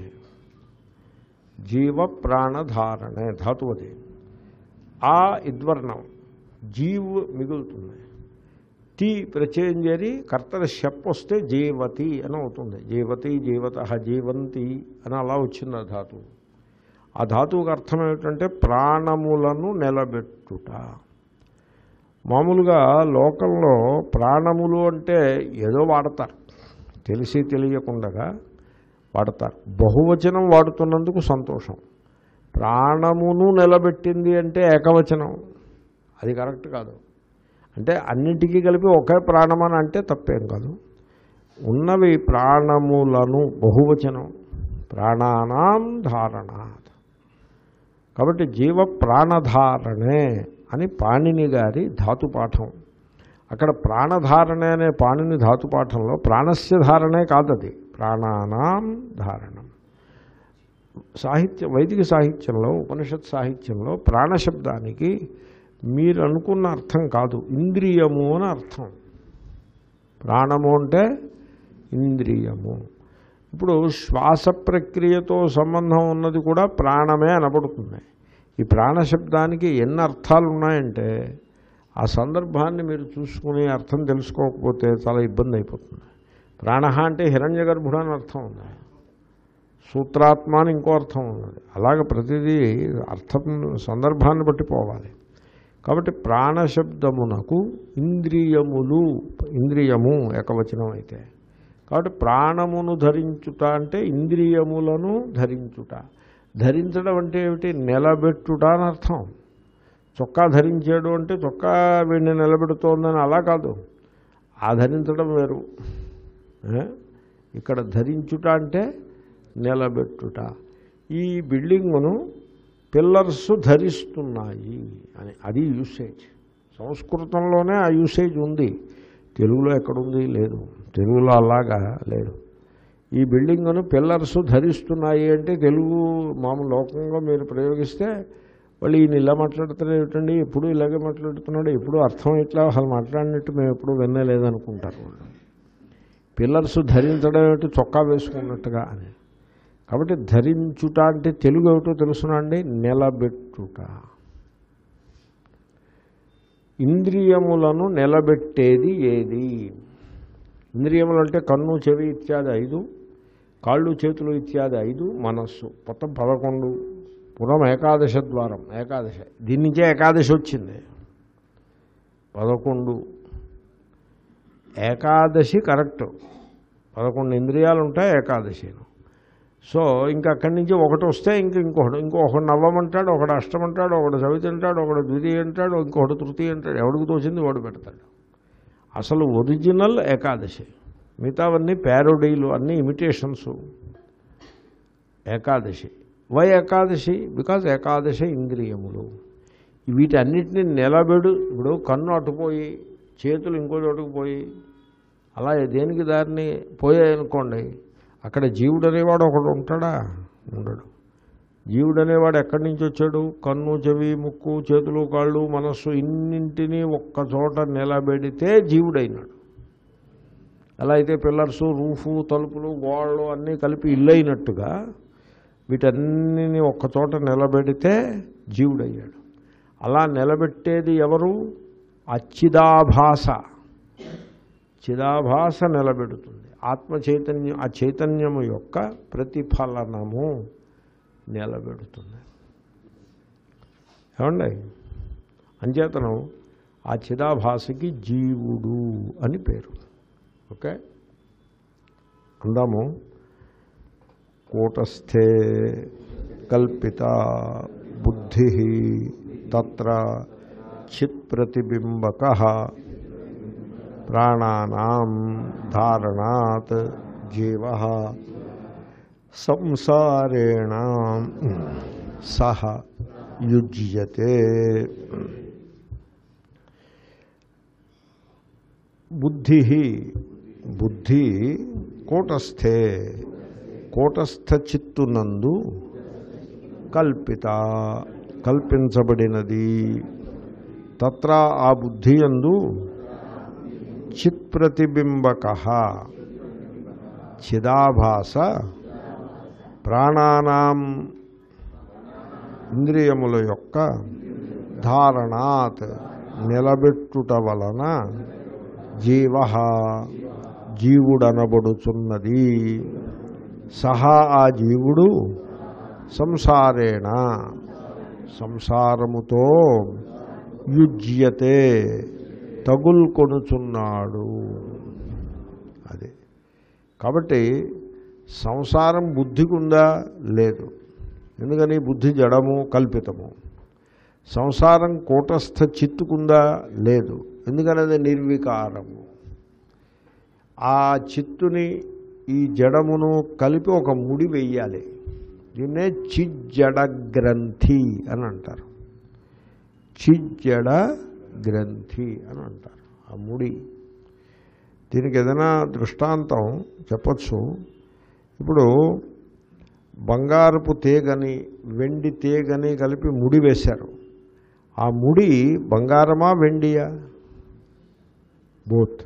జీవ ప్రాణధారణే ధాతువది ఆ ఇద్వర్ణం జీవ్ మిగులుతుంది టీ ప్రచేంజరి కర్తల షప్ వస్తే జీవతి అని అవుతుంది జీవతి జీవత జీవంతి అని అలా వచ్చింది ఆ ధాతువు ఆ ధాతువుకి అర్థం ఏమిటంటే ప్రాణములను నిలబెట్టుట మామూలుగా లోకంలో ప్రాణములు అంటే ఏదో వాడతారు తెలిసి తెలియకుండగా వాడతారు బహువచనం వాడుతున్నందుకు సంతోషం ప్రాణమును నిలబెట్టింది అంటే ఏకవచనం అది కరెక్ట్ కాదు అంటే అన్నింటికీ కలిపి ఒకే ప్రాణం అని అంటే తప్పేం కాదు ఉన్నవి ప్రాణములను బహువచనం ప్రాణానాం ధారణాత్ కాబట్టి జీవ ప్రాణధారణే అని పాణిని గారి ధాతుపాఠం అక్కడ ప్రాణధారణే అనే పాణిని ధాతుపాఠంలో ప్రాణస్య ధారణే కాదది ప్రాణానాం ధారణం సాహిత్య వైదిక సాహిత్యంలో ఉపనిషత్ సాహిత్యంలో ప్రాణశబ్దానికి మీరు అనుకున్న అర్థం కాదు ఇంద్రియము అని అర్థం ప్రాణము అంటే ఇంద్రియము ఇప్పుడు శ్వాస ప్రక్రియతో సంబంధం ఉన్నది కూడా ప్రాణమే అనబడుతుంది ఈ ప్రాణశబ్దానికి ఎన్ని అర్థాలు ఉన్నాయంటే ఆ సందర్భాన్ని మీరు చూసుకుని అర్థం తెలుసుకోకపోతే చాలా ఇబ్బంది అయిపోతుంది ప్రాణ అంటే హిరణ్య గర్భుడు అని అర్థం ఉంది సూత్రాత్మ అని ఇంకో అర్థం ఉన్నది అలాగ ప్రతిదీ అర్థం సందర్భాన్ని బట్టి పోవాలి కాబట్టి ప్రాణశబ్దమునకు ఇంద్రియములు ఇంద్రియము ఏకవచనం అయితే కాబట్టి ప్రాణమును ధరించుట అంటే ఇంద్రియములను ధరించుట ధరించడం అంటే ఏమిటి నిలబెట్టుట అని అర్థం చొక్కా ధరించాడు అంటే చొక్కా వీడిని నిలబెడుతోందని అలా కాదు ఆ ధరించడం వేరు ఏ? ఇక్కడ ధరించుట అంటే నిలబెట్టుట ఈ బిల్డింగును పిల్లర్స్ ధరిస్తున్నాయి అని అది యూసేజ్ సంస్కృతంలోనే ఆ యూసేజ్ ఉంది తెలుగులో ఎక్కడుంది లేదు తెలుగులో అలాగా లేదు ఈ బిల్డింగ్ను పిల్లర్స్ ధరిస్తున్నాయి అంటే తెలుగు మామూలు లోకంలో మీరు ప్రయోగిస్తే వాళ్ళు ఈయన ఇలా మాట్లాడుతున్నారు ఏమిటండి ఎప్పుడు ఇలాగే మాట్లాడుతున్నాడు ఎప్పుడు అర్థం ఇట్లా అసలు మాట్లాడినట్టు మేము ఎప్పుడు వినలేదనుకుంటారు వాళ్ళు పిల్లర్స్ ధరించడం ఏమిటి చొక్కా వేసుకున్నట్టుగా అని కాబట్టి ధరించుట అంటే తెలుగు ఏమిటో తెలుసునండి నిలబెట్టుట ఇంద్రియములను నిలబెట్టేది ఏది ఇంద్రియములు అంటే కన్ను చెవి ఇత్యాది ఐదు కాళ్ళు చేతులు ఇత్యాది ఐదు మనస్సు మొత్తం పదకొండు పురం ఏకాదశ ద్వారం ఏకాదశ దీని నుంచే ఏకాదశి వచ్చింది పదకొండు ఏకాదశి కరెక్ట్ పదకొండు ఇంద్రియాలు ఉంటాయి ఏకాదశిను సో ఇంకా అక్కడి నుంచి ఒకటి వస్తే ఇంక ఇంకొకటి ఇంకొకటి నవ్వమంటాడు ఒకడు అష్టమంటాడు ఒకడు చవితి అంటాడు ఒకడు ద్వితీయ అంటాడు ఇంకొకటి తృతీయ అంటాడు ఎవడికి తోచింది వాడు పెడతాడు అసలు ఒరిజినల్ ఏకాదశి మిగతావన్నీ ప్యారోడీలు అన్నీ ఇమిటేషన్స్ ఏకాదశి వై ఏకాదశి బికాజ్ ఏకాదశి ఇంద్రియములు వీటన్నిటిని నిలబెడు ఇప్పుడు కన్ను అటుపోయి చేతులు ఇంకో చోటుకు పోయి అలా దేనికి దారిని పోయాయనుకోండి అక్కడ జీవుడు అనేవాడు ఒకడు ఉంటాడా ఉండడు జీవుడు అనేవాడు ఎక్కడి నుంచి వచ్చాడు కన్ను చెవి ముక్కు చేతులు కాళ్ళు మనస్సు ఇన్నింటినీ ఒక్క చోట నిలబెడితే జీవుడైనాడు ఎలా అయితే పిల్లర్సు రూఫు తలుపులు గోడలు అన్నీ కలిపి ఇల్లు అయినట్టుగా వీటన్నిని ఒక్క చోట నిలబెడితే జీవుడయ్యాడు అలా నిలబెట్టేది ఎవరు అచ్చిదాభాస చిదాభాస నిలబెడుతుంది ఆత్మ చైతన్యం ఆ చైతన్యము యొక్క ప్రతిఫలనము నిలబెడుతుంది ఏమండి అంచేతనం ఆ చిదాభాసకి జీవుడు అని పేరు ఓకే అందాము కూటస్థే కల్పిత బుద్ధి తత్ర చిత్ ప్రతిబింబక ప్రాణానాం ధారణాత్ జీవ సంసారేణ సహ యుజ్యతే బుద్ధి బుద్ధి కూటస్థే కూటస్థ చిత్తునందు కల్పిత కల్పించబడినది తత్ర ఆ బుద్ధి యందు చిత్ప్రతిబింబక చిదాభాస ప్రాణానాం ఇంద్రియముల యొక్క ధారణాత్ నిలబెట్టుట వలన జీవ జీవుడనబడుచున్నది సహా ఆ జీవుడు సంసారేణ సంసారముతో యుజ్యతే తగుల్కొనుచున్నాడు అది కాబట్టి సంసారం బుద్ధికి ఉందా లేదు ఎందుకని బుద్ధి జడము కల్పితము సంసారం కూటస్థ చిత్తుకుందా లేదు ఎందుకని అది నిర్వికారము ఆ చిత్తుని ఈ జడమును కలిపి ఒక ముడి వెయ్యాలి దీన్నే చిజ్జడ గ్రంథి అని అంటారు చిజ్జడ గ్రంథి అని అంటారు ఆ ముడి దీనికి ఏదైనా దృష్టాంతం చెప్పచ్చు ఇప్పుడు బంగారపు తీగని వెండి తీగని కలిపి ముడి వేశారు ఆ ముడి బంగారమా వెండియా బోత్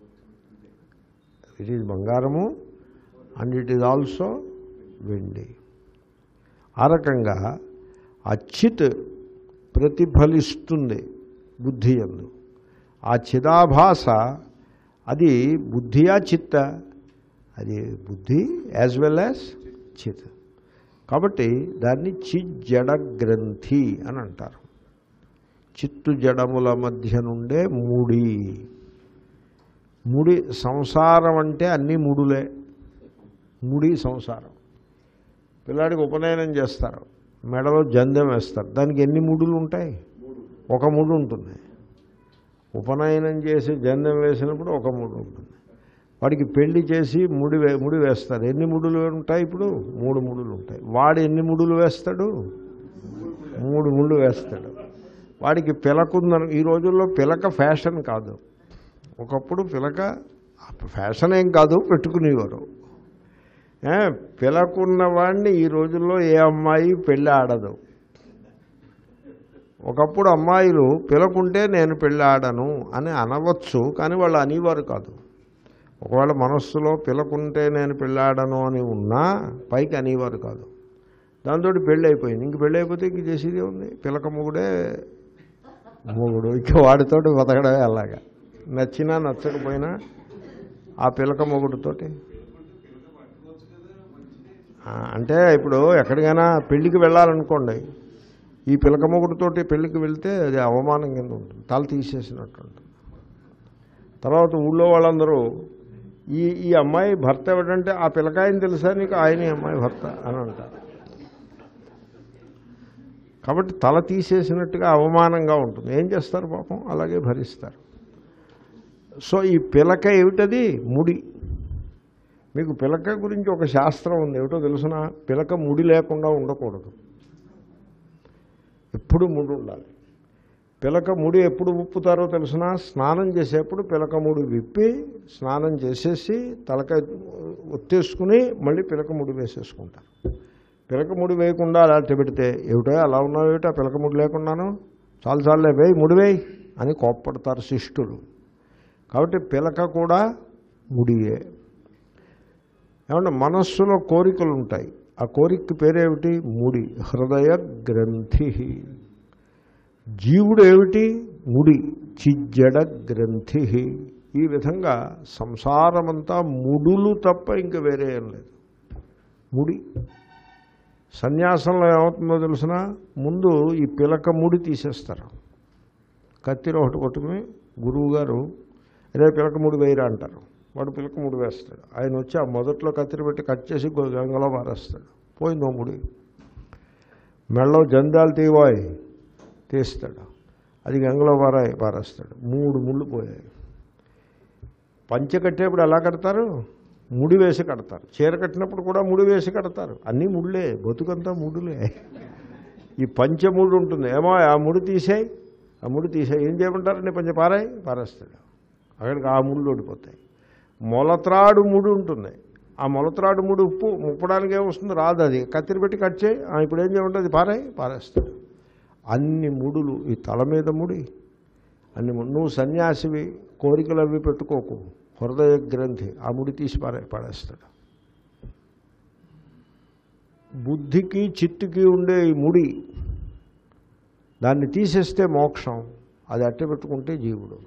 ఇట్ ఈజ్ బంగారము అండ్ ఇట్ ఈజ్ ఆల్సో వెండి ఆ రకంగా ఆ చిత్ ప్రతిఫలిస్తుంది బుద్ధి ఎందు ఆ చిదాభాస అది బుద్ధియా చిత్త అది బుద్ధి యాజ్ వెల్ యాజ్ చిత్ కాబట్టి దాన్ని చిజ్జడ గ్రంథి అని అంటారు చిత్తు జడముల మధ్య నుండే ముడి ముడి సంసారం అంటే అన్నీ ముడులే ముడి సంసారం పిల్లాడికి ఉపనయనం చేస్తారు మెడలో జందెం వేస్తారు దానికి ఎన్ని ముడులు ఉంటాయి ఒక ముడు ఉంటుంది ఉపనయనం చేసి జందెం వేసినప్పుడు ఒక ముడు ఉంటుంది వాడికి పెళ్లి చేసి ముడి వే ముడి వేస్తారు ఎన్ని ముడులు ఉంటాయి ఇప్పుడు మూడు ముడులు ఉంటాయి వాడు ఎన్ని ముడులు వేస్తాడు మూడు ముళ్ళు వేస్తాడు వాడికి పిలకుందని ఈ రోజుల్లో పిలక ఫ్యాషన్ కాదు ఒకప్పుడు పిలక ఫ్యాషన్ ఏం కాదు పెట్టుకునేవారు ఏ, పిలకున్న వాడిని ఈ రోజుల్లో ఏ అమ్మాయి పెళ్ళి ఆడదు ఒకప్పుడు అమ్మాయిలు పిలకుంటే నేను పెళ్ళి ఆడను అని అనవచ్చు కానీ వాళ్ళు అనేవారు కాదు ఒకవేళ మనస్సులో పిలకుంటే నేను పెళ్ళాడను అని ఉన్నా పైకి అనేవారు కాదు దాంతో పెళ్ళి అయిపోయింది ఇంక పెళ్ళి అయిపోతే ఇంక చేసేది ఉంది పిలక మొగుడే మొగుడు ఇక వాడితోటి బతకడమే అలాగా నచ్చినా నచ్చకపోయినా ఆ పిలక మొగుడుతోటి ఆ, అంటే ఇప్పుడు ఎక్కడికైనా పెళ్ళికి వెళ్ళాలనుకోండి ఈ పిలక మొగుడుతోటి పెళ్ళికి వెళ్తే అది అవమానం కింద ఉంటుంది తల తీసేసినట్టు ఉంటుంది తర్వాత ఊళ్ళో వాళ్ళందరూ ఈ ఈ అమ్మాయి భర్త ఎవడంటే ఆ పిల్లకాయని తెలుసా నీకు ఆయన ఈ అమ్మాయి భర్త అని అంటారు కాబట్టి తల తీసేసినట్టుగా అవమానంగా ఉంటుంది ఏం చేస్తారు పాపం అలాగే భరిస్తారు సో ఈ పిలక ఏమిటది ముడి మీకు పిలక గురించి ఒక శాస్త్రం ఉంది ఏమిటో తెలుసిన పిలక ముడి లేకుండా ఉండకూడదు ఎప్పుడు ముడి ఉండాలి పిలక ముడి ఎప్పుడు విప్పుతారో తెలిసిన స్నానం చేసేప్పుడు పిలక ముడి విప్పి స్నానం చేసేసి తలక ఒత్తేసుకుని మళ్ళీ పిలక ముడి వేసేసుకుంటారు పిలక ముడి వేయకుండా అలా పెడితే ఏమిటో అలా ఉన్నావు ఏమిటో ఆ పిలక ముడి లేకున్నాను చాలు చాలులే వేయి ముడి వేయి అని కోప్పడతారు శిష్టులు కాబట్టి పిలక కూడా ముడియే ఏమంటే మనస్సులో కోరికలు ఉంటాయి ఆ కోరిక పేరేమిటి ముడి హృదయ గ్రంథి జీవుడు ఏమిటి ముడి చిజ్జడ గ్రంథి ఈ విధంగా సంసారమంతా ముడులు తప్ప ఇంక వేరే ఏం లేదు ముడి సన్యాసంలో ఏమవుతుందో తెలిసిన ముందు ఈ పిలక ముడి తీసేస్తారు కత్తిలో ఒకటి కొట్టుకుని గురువు గారు అదే పిలక ముడి వేయరా అంటారు వాడు పిలక ముడి వేస్తాడు ఆయన వచ్చి ఆ మొదట్లో కత్తిరి పెట్టి కట్ చేసి గో- గంగలో పారేస్తాడు పోయిందో ముడి మెళ్ళలో జందాలు తీవాయి తీస్తాడు అది గంగలో పారాయి పారేస్తాడు మూడు ముళ్ళు పోయాయి పంచె కట్టేప్పుడు ఎలా కడతారు ముడి వేసి కడతారు చీర కట్టినప్పుడు కూడా ముడి వేసి కడతారు అన్నీ ముళ్ళే బతుకంతా ముడులే ఈ పంచముడు ఉంటుంది ఏమో ఆ ముడి తీసేయి ఆ ముడి తీసేయి ఏం చేయమంటారండి పంచ పారాయి పారేస్తాడు అక్కడికి ఆ ముళ్ళు ఓడిపోతాయి మొలత్రాడు ముడి ఉంటుంది ఆ మొలత్రాడు ముడి ఉప్పు ముప్పడానికి ఏమొస్తుంది రాదు అది కత్తిరి పెట్టి కట్ చేయి ఆ, ఇప్పుడు ఏం చేయమంటుంది పారాయి పారేస్తాడు అన్ని ముడులు ఈ తల మీద ముడి అన్ని ము- నువ్వు సన్యాసివి కోరికలు అవి పెట్టుకోకు హృదయ గ్రంథి ఆ ముడి తీసి పారే పాడేస్తాడు బుద్ధికి చిత్తుకి ఉండే ఈ ముడి దాన్ని తీసేస్తే మోక్షం అది అట్టే పెట్టుకుంటే జీవుడు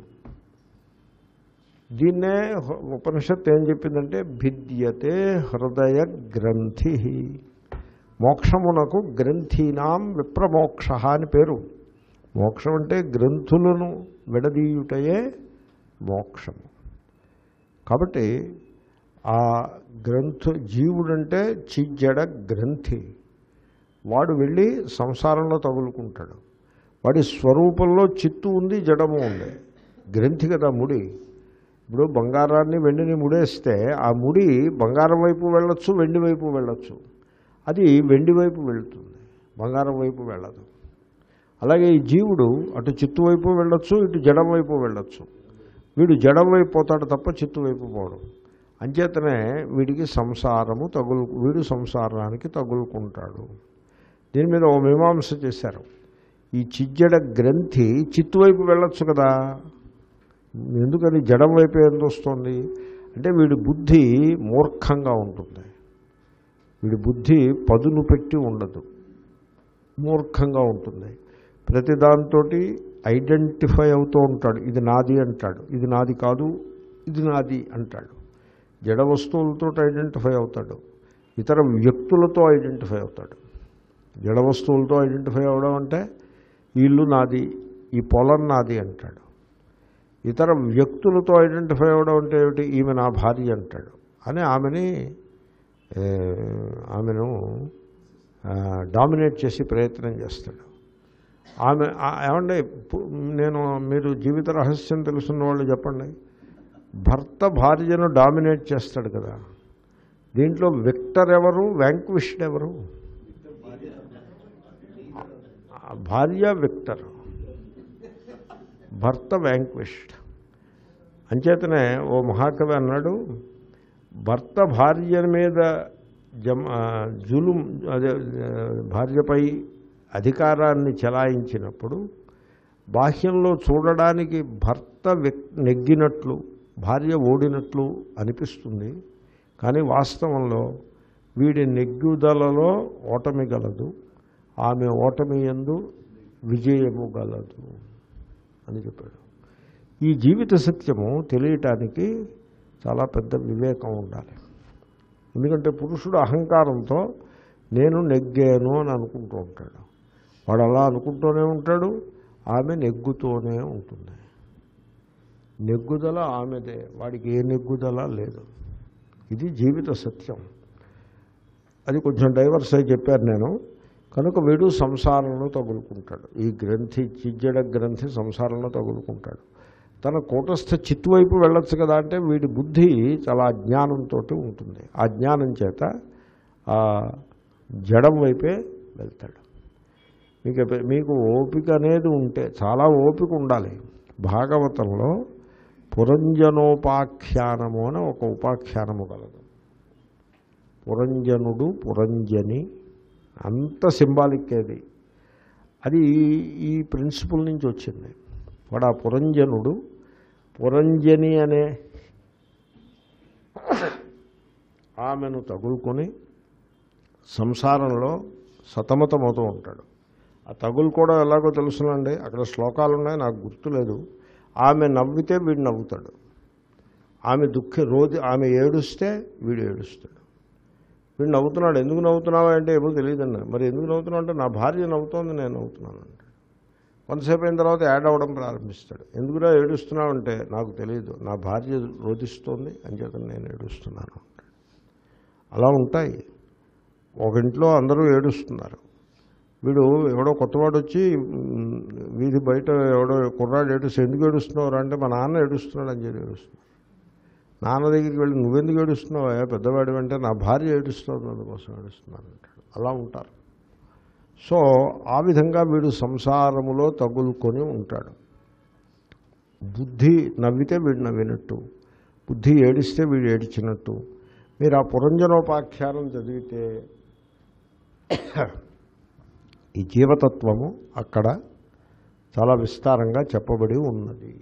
దీన్నే హ- ఉపనిషత్తు ఏం చెప్పిందంటే భిద్యతే హృదయ గ్రంథి మోక్షమునకు గ్రంథీనాం విప్రమోక్ష అని పేరు మోక్షం అంటే గ్రంథులను విడదీయుటయే మోక్షము కాబట్టి ఆ గ్రంథ జీవుడంటే చిజ్జడ గ్రంథి వాడు వెళ్ళి సంసారంలో తగులుకుంటాడు వాడి స్వరూపంలో చిత్తు ఉంది జడము ఉంది గ్రంథి కదా ముడి ఇప్పుడు బంగారాన్ని వెండిని ముడేస్తే ఆ ముడి బంగారం వైపు వెళ్ళొచ్చు వెండి వైపు వెళ్ళొచ్చు అది వెండి వైపు వెళుతుంది బంగారం వైపు వెళ్ళదు అలాగే ఈ జీవుడు అటు చిత్తు వైపు వెళ్ళొచ్చు ఇటు జడం వైపు వెళ్ళొచ్చు వీడు జడం వైపు పోతాడు తప్ప చిత్తు వైపు పోవడం అంచేతనే వీడికి సంసారము తగులు వీడు సంసారానికి తగులుకుంటాడు దీని మీద ఓ మీమాంస చేశారు ఈ చిజ్జడ గ్రంథి చిత్తు వైపు వెళ్ళొచ్చు కదా ఎందుకని జడం వైపు ఎందుకు వస్తుంది అంటే వీడి బుద్ధి మూర్ఖంగా ఉంటుంది వీడి బుద్ధి పదును పెట్టి ఉండదు మూర్ఖంగా ఉంటుంది ప్రతి దాంతో ఐడెంటిఫై అవుతూ ఉంటాడు ఇది నాది అంటాడు ఇది నాది కాదు ఇది నాది అంటాడు జడ వస్తువులతో ఐడెంటిఫై అవుతాడు ఇతర వ్యక్తులతో ఐడెంటిఫై అవుతాడు జడ వస్తువులతో ఐడెంటిఫై అవడం అంటే ఈ ఇల్లు నాది ఈ పొలం నాది అంటాడు ఇతర వ్యక్తులతో ఐడెంటిఫై అవ్వడం అంటే ఏమిటి ఈమె నా భార్య అంటాడు అని ఆమెని ఏ, ఆమెను డామినేట్ చేసి ప్రయత్నం చేస్తాడు ఆమె ఆ- ఏమండి పు- నేను మీరు జీవిత రహస్యం తెలుసున్న వాళ్ళు చెప్పండి భర్త భార్యను డామినేట్ చేస్తాడు కదా దీంట్లో విక్టర్ ఎవరు వ్యాంక్విష్డ్ ఎవరు ఆ భార్య విక్టర్ భర్త వ్యాంక్విష్డ్ అంచేతనే ఓ మహాకవి అన్నాడు భర్త భార్య మీద జమ జులుం అదే ఆ, భార్యపై అధికారాన్ని చెలాయించినప్పుడు బాహ్యంలో చూడడానికి భర్త వ్యక్ నెగ్గినట్లు భార్య ఓడినట్లు అనిపిస్తుంది కానీ వాస్తవంలో వీడి నెగ్గుదలలో ఓటమి గలదు ఆమె ఓటమి ఎందు విజయము గలదు అని చెప్పాడు ఈ జీవిత సత్యము తెలియటానికి చాలా పెద్ద వివేకం ఉండాలి ఎందుకంటే పురుషుడు అహంకారంతో నేను నెగ్గాను అని అనుకుంటూ ఉంటాడు వాడు అలా అనుకుంటూనే ఉంటాడు ఆమె నెగ్గుతూనే ఉంటుంది నెగ్గుదల ఆమెదే వాడికి ఏ నెగ్గుదల లేదు ఇది జీవిత సత్యం అది కొంచెం డైవర్స్ అయి చెప్పారు నేను కనుక వీడు సంసారంలో తగులుకుంటాడు ఈ గ్రంథి చిజ్జడ గ్రంథి సంసారంలో తగులుకుంటాడు తన కూటస్థ చిత్తు వైపు వెళ్ళొచ్చు కదా అంటే వీడి బుద్ధి చాలా అజ్ఞానంతో ఉంటుంది ఆ జ్ఞానం చేత ఆ జడం వైపే వెళ్తాడు మీకు ఎప్ప- మీకు ఓపిక అనేది ఉంటే చాలా ఓపిక ఉండాలి భాగవతంలో పురంజనోపాఖ్యానము అని ఒక ఉపాఖ్యానము కలదు పురంజనుడు పురంజని అంత సింబాలిక్ అది అది ఈ ప్రిన్సిపల్ నుంచి వచ్చింది వాడు ఆ పురంజనుడు పురంజని అనే ఆమెను తగులుకొని సంసారంలో సతమతమవుతూ ఉంటాడు ఆ తగులు కూడా ఎలాగో తెలుసునండి అక్కడ శ్లోకాలు ఉన్నాయి నాకు గుర్తులేదు ఆమె నవ్వితే వీడు నవ్వుతాడు ఆమె దుఃఖ రోజు ఆమె ఏడుస్తే వీడు ఏడుస్తాడు వీడు నవ్వుతున్నాడు ఎందుకు నవ్వుతున్నావా అంటే ఏమో తెలియదండి మరి ఎందుకు నవ్వుతున్నావు అంటే నా భార్య నవ్వుతోంది నేను నవ్వుతున్నాను అంటే కొంతసేపు అయిన తర్వాత యాడ్ అవ్వడం ప్రారంభిస్తాడు ఎందుకురా ఏడుస్తున్నావు అంటే నాకు తెలియదు నా భార్య రోధిస్తోంది అంచేత నేను ఏడుస్తున్నాను అలా ఉంటాయి ఒక ఇంట్లో అందరూ ఏడుస్తున్నారు వీడు ఎవడో కొత్తవాడు వచ్చి మ్, వీధి బయట ఎవడో కుర్రాడు ఏడుస్తూ ఎందుకు ఏడుస్తున్నావు అంటే మా నాన్న ఏడుస్తున్నాడు అని చెప్పి ఏడుస్తున్నాడు నాన్న దగ్గరికి వెళ్ళి నువ్వెందుకు ఏడుస్తున్నావా పెద్దవాడు అంటే నా భార్య ఏడుస్తుంది అందుకోసం ఏడుస్తున్నాను అంటాడు అలా ఉంటారు సో ఆ విధంగా వీడు సంసారములో తగులుకొని ఉంటాడు బుద్ధి నవ్వితే వీడు నవ్వినట్టు బుద్ధి ఏడిస్తే వీడు ఏడిచినట్టు మీరు ఆ పురంజనోపాఖ్యానం చదివితే ఈ జీవతత్వము అక్కడ చాలా విస్తారంగా చెప్పబడి ఉన్నది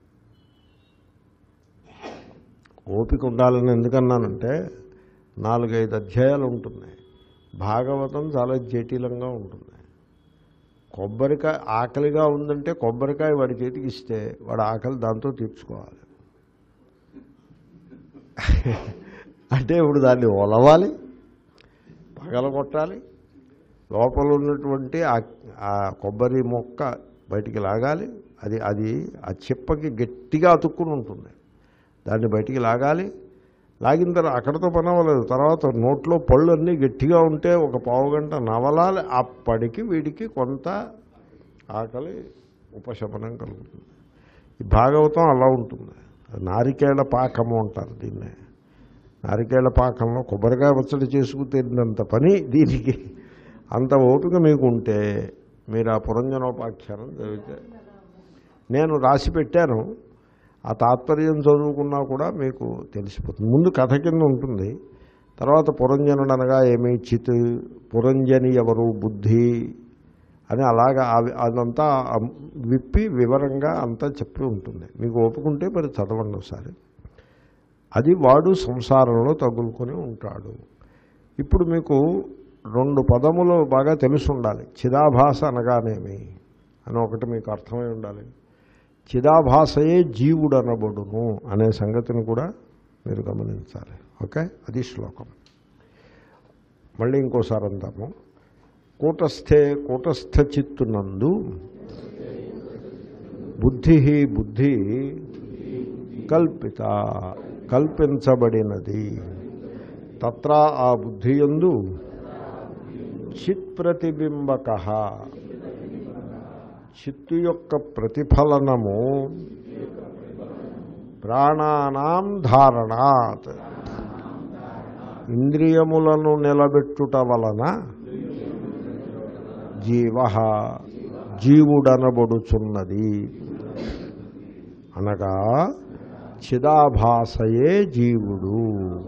ఓపిక ఉండాలని ఎందుకన్నానంటే నాలుగైదు అధ్యాయాలు ఉంటుంది భాగవతం చాలా జటిలంగా ఉంటుంది కొబ్బరికాయ ఆకలిగా ఉందంటే కొబ్బరికాయ వాడి చేతికి ఇస్తే వాడు ఆకలి దాంతో తీర్చుకోవాలి అంటే ఇప్పుడు దాన్ని ఒలవాలి పగలగొట్టాలి లోపల ఉన్నటువంటి ఆ- ఆ కొబ్బరి మొక్క బయటికి లాగాలి అది అది ఆ చిప్పకి గట్టిగా అతుక్కుని ఉంటుంది దాన్ని బయటికి లాగాలి లాగిన తర్వాత అక్కడతో పని అవ్వలేదు తర్వాత నోట్లో పళ్ళు అన్నీ గట్టిగా ఉంటే ఒక పావు గంట నవలాలి అప్పటికి వీడికి కొంత ఆకలి ఉపశమనం కలుగుతుంది ఈ భాగవతం అలా ఉంటుంది నారికేళ పాకము అంటారు దీన్నే నారికేళ పాకంలో కొబ్బరికాయ పచ్చడి చేసుకు తిరిగినంత పని దీనికి అంత ఓపిక మీకు ఉంటే మీరు ఆ పురంజనోపాఖ్యానం చదివితే నేను రాసి పెట్టాను ఆ తాత్పర్యం చదువుకున్నా కూడా మీకు తెలిసిపోతుంది ముందు కథ కింద ఉంటుంది తర్వాత పురంజనుడు అనగా ఏమి చిత్ పురంజని ఎవరు బుద్ధి అని అలాగా అవి- అదంతా విప్పి వివరంగా అంతా చెప్పి ఉంటుంది మీకు ఒప్పుకుంటే మరి చదవండి ఒకసారి అది వాడు సంసారంలో తగులుకొని ఉంటాడు ఇప్పుడు మీకు రెండు పదములు బాగా తెలిసి ఉండాలి చిదాభాస అనగానేమి అని ఒకటి మీకు అర్థమై ఉండాలి చిదాభాసయే జీవుడు అనబడును అనే సంగతిని కూడా మీరు గమనించాలి ఓకే అది శ్లోకం మళ్ళీ ఇంకోసారి అందాము కూటస్థే కూటస్థ చిత్తునందు బుద్ధి బుద్ధి కల్పిత కల్పించబడినది తత్ర ఆ బుద్ధి యందు చిత్ ప్రతిబింబక చిత్తు యొక్క ప్రతిఫలనము ప్రాణానాం ధారణాత్ ఇంద్రియములను నిలబెట్టుట వలన జీవ జీవుడనబడుచున్నది అనగా చిదాభాసయే జీవుడు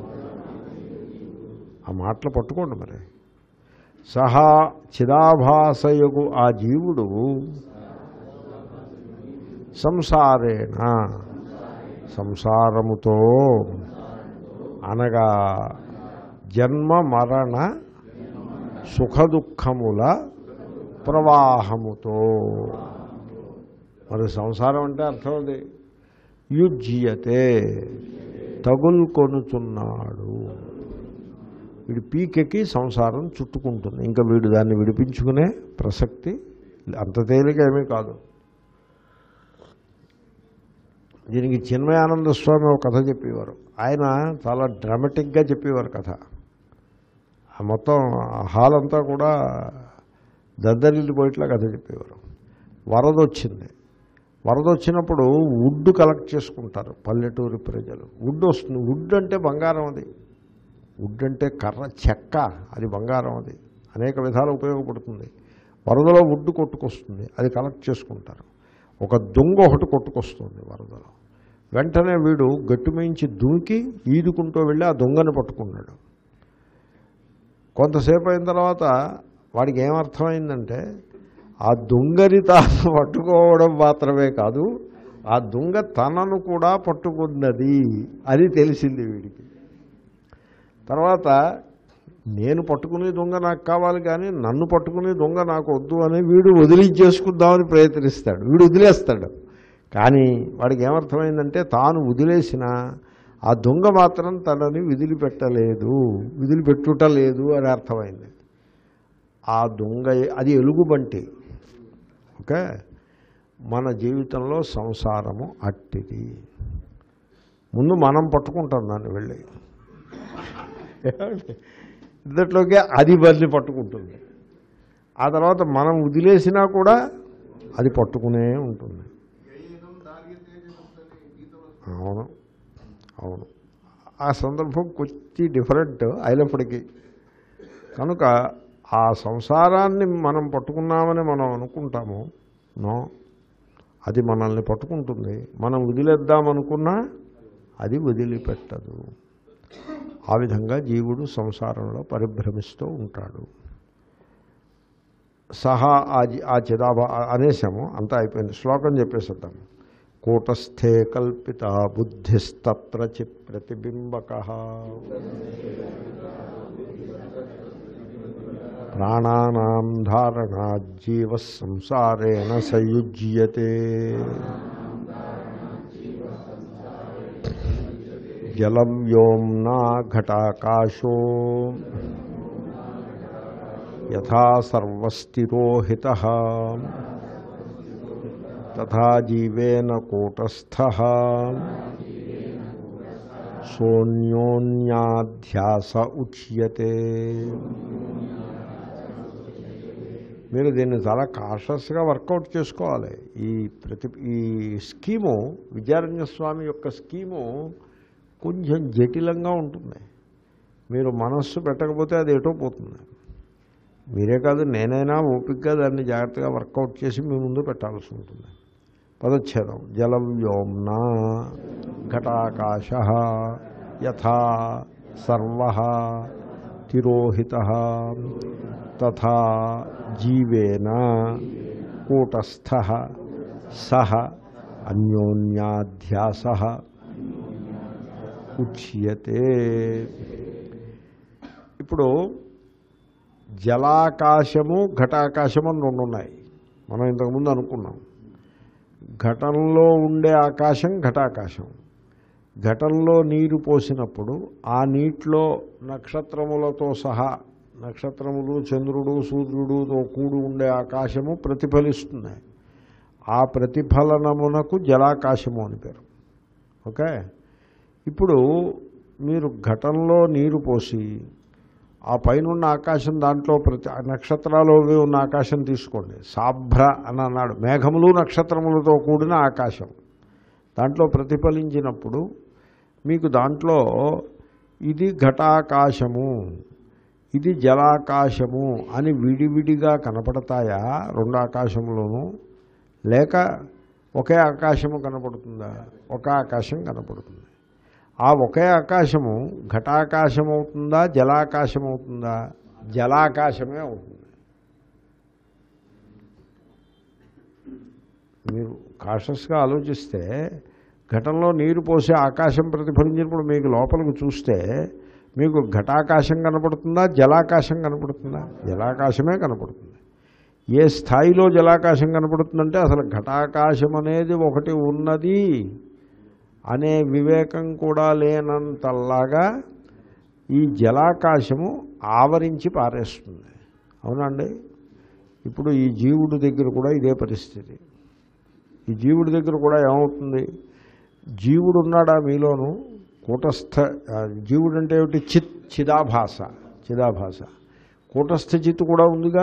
ఆ మాటలు పట్టుకోండి మరి సహా చిదాభాసయగు ఆ జీవుడు సంసారేణ సంసారముతో అనగా జన్మ మరణ సుఖదుఖముల ప్రవాహముతో మరి సంసారం అంటే అర్థం అది యుజ్యతే తగులుకొనుచున్నాడు వీడి పీకెకి సంసారం చుట్టుకుంటుంది ఇంకా వీడు దాన్ని విడిపించుకునే ప్రసక్తి అంత తేలిక ఏమీ కాదు దీనికి చిన్మయానంద స్వామి ఒక కథ చెప్పేవారు ఆయన చాలా డ్రామాటిక్గా చెప్పేవారు కథ ఆ మొత్తం ఆ హాల్ అంతా కూడా దద్దరిల్లిపోయేట్లా కథ చెప్పేవారు వరద వచ్చింది వరద వచ్చినప్పుడు వుడ్ కలెక్ట్ చేసుకుంటారు పల్లెటూరి ప్రజలు వుడ్ వస్తుంది వుడ్ అంటే బంగారం అది వుడ్ అంటే కర్ర చెక్క అది బంగారం అది అనేక విధాలు ఉపయోగపడుతుంది వరదలో వుడ్ కొట్టుకొస్తుంది అది కలెక్ట్ చేసుకుంటారు ఒక దొంగ ఒకటి కొట్టుకొస్తుంది వరదలో వెంటనే వీడు గట్టు మించి దుంకి ఈదుకుంటూ వెళ్ళి ఆ దొంగని పట్టుకున్నాడు కొంతసేపు అయిన తర్వాత వాడికి ఏమర్థమైందంటే ఆ దొంగని తాను పట్టుకోవడం మాత్రమే కాదు ఆ దొంగ తనను కూడా పట్టుకున్నది అది తెలిసింది వీడికి తర్వాత నేను పట్టుకునే దొంగ నాకు కావాలి కానీ నన్ను పట్టుకునే దొంగ నాకు వద్దు అని వీడు వదిలించేసుకుందామని ప్రయత్నిస్తాడు వీడు వదిలేస్తాడు కానీ వాడికి ఏమర్థమైందంటే తాను వదిలేసిన ఆ దొంగ మాత్రం తనని విదిలిపెట్టలేదు విదిలిపెట్టుట లేదు అని అర్థమైంది ఆ దొంగ అది ఎలుగుబంటి ఓకే మన జీవితంలో సంసారము అట్టిది ముందు మనం పట్టుకుంటాం దాన్ని వెళ్ళి ఇంతట్లోకే అది బదిలి పట్టుకుంటుంది ఆ తర్వాత మనం వదిలేసినా కూడా అది పట్టుకునే ఉంటుంది అవును అవును ఆ సందర్భం కొద్ది డిఫరెంట్ అయినప్పటికీ కనుక ఆ సంసారాన్ని మనం పట్టుకున్నామని మనం అనుకుంటాము నో అది మనల్ని పట్టుకుంటుంది మనం వదిలేద్దామనుకున్నా అది వదిలిపెట్టదు ఆ విధంగా జీవుడు సంసారంలో పరిభ్రమిస్తూ ఉంటాడు సహా ఆ జి- ఆ చిదాభా అనేసాము అంతా అయిపోయింది శ్లోకం చెప్పేసేద్దాం కూటస్థే కల్పిత బుద్ధిస్తత్ర చి ప్రతిబింబక ప్రాణానాం ధారణా జీవ సంసారేణ సయుజ్యతే జలం వ్యోమ్నా ఘటాకాశో యథా సర్వస్థిరోహిత తథా జీవేన కూటస్థ సోన్యోన్యాధ్యాస ఉచ్యతే మీరు దీన్ని చాలా కాషస్గా వర్కౌట్ చేసుకోవాలి ఈ ప్రతి ఈ స్కీము విద్యారణ్య స్వామి యొక్క స్కీము కొంచెం జటిలంగా ఉంటుంది మీరు మనస్సు పెట్టకపోతే అది ఎటో పోతుంది మీరే కాదు నేనైనా ఓపికగా దాన్ని జాగ్రత్తగా వర్కౌట్ చేసి మీ ముందు పెట్టాల్సి ఉంటుంది పదచ్ఛేదం జలం వ్యోమ్నా ఘటాకాశ యథా సర్వ తిరోహిత తథా జీవేన కూటస్థ సహ అన్యోన్యాధ్యాస ఉచ్యతే ఇప్పుడు జలాకాశము ఘటాకాశము అని రెండు ఉన్నాయి మనం ఇంతకుముందు అనుకున్నాం ఘటంలో ఉండే ఆకాశం ఘటాకాశం ఘటంలో నీరు పోసినప్పుడు ఆ నీటిలో నక్షత్రములతో సహా నక్షత్రములు చంద్రుడు సూర్యుడుతో కూడి ఉండే ఆకాశము ప్రతిఫలిస్తుంది ఆ ప్రతిఫలనమునకు జలాకాశము అని పేరు ఓకే ఇప్పుడు మీరు ఘటంలో నీరు పోసి ఆ పైన ఉన్న ఆకాశం దాంట్లో ప్రతి నక్షత్రాలు అవి ఉన్న ఆకాశం తీసుకోండి సాభ్ర అని అన్నాడు మేఘములు నక్షత్రములతో కూడిన ఆకాశం దాంట్లో ప్రతిఫలించినప్పుడు మీకు దాంట్లో ఇది ఘటాకాశము ఇది జలాకాశము అని విడివిడిగా కనపడతాయా రెండు ఆకాశంలోనూ లేక ఒకే ఆకాశము కనపడుతుందా ఒక ఆకాశం కనపడుతుంది ఆ ఒకే ఆకాశము ఘటాకాశం అవుతుందా జలాకాశం అవుతుందా జలాకాశమే అవుతుంది మీరు కాషస్గా ఆలోచిస్తే ఘటంలో నీరు పోసి ఆకాశం ప్రతిఫలించినప్పుడు మీకు లోపలికి చూస్తే మీకు ఘటాకాశం కనపడుతుందా జలాకాశం కనపడుతుందా జలాకాశమే కనపడుతుంది ఏ స్థాయిలో జలాకాశం కనపడుతుందంటే అసలు ఘటాకాశం అనేది ఒకటి ఉన్నది అనే వివేకం కూడా లేనంతలాగా ఈ జలాకాశము ఆవరించి పారేస్తుంది అవునండి ఇప్పుడు ఈ జీవుడి దగ్గర కూడా ఇదే పరిస్థితి ఈ జీవుడి దగ్గర కూడా ఏమవుతుంది జీవుడు ఉన్నాడా మీలోను కూటస్థ ఆ, జీవుడు అంటే ఏమిటి చిత్ చిదాభాస చిదాభాస కూటస్థ చిత్తు కూడా ఉందిగా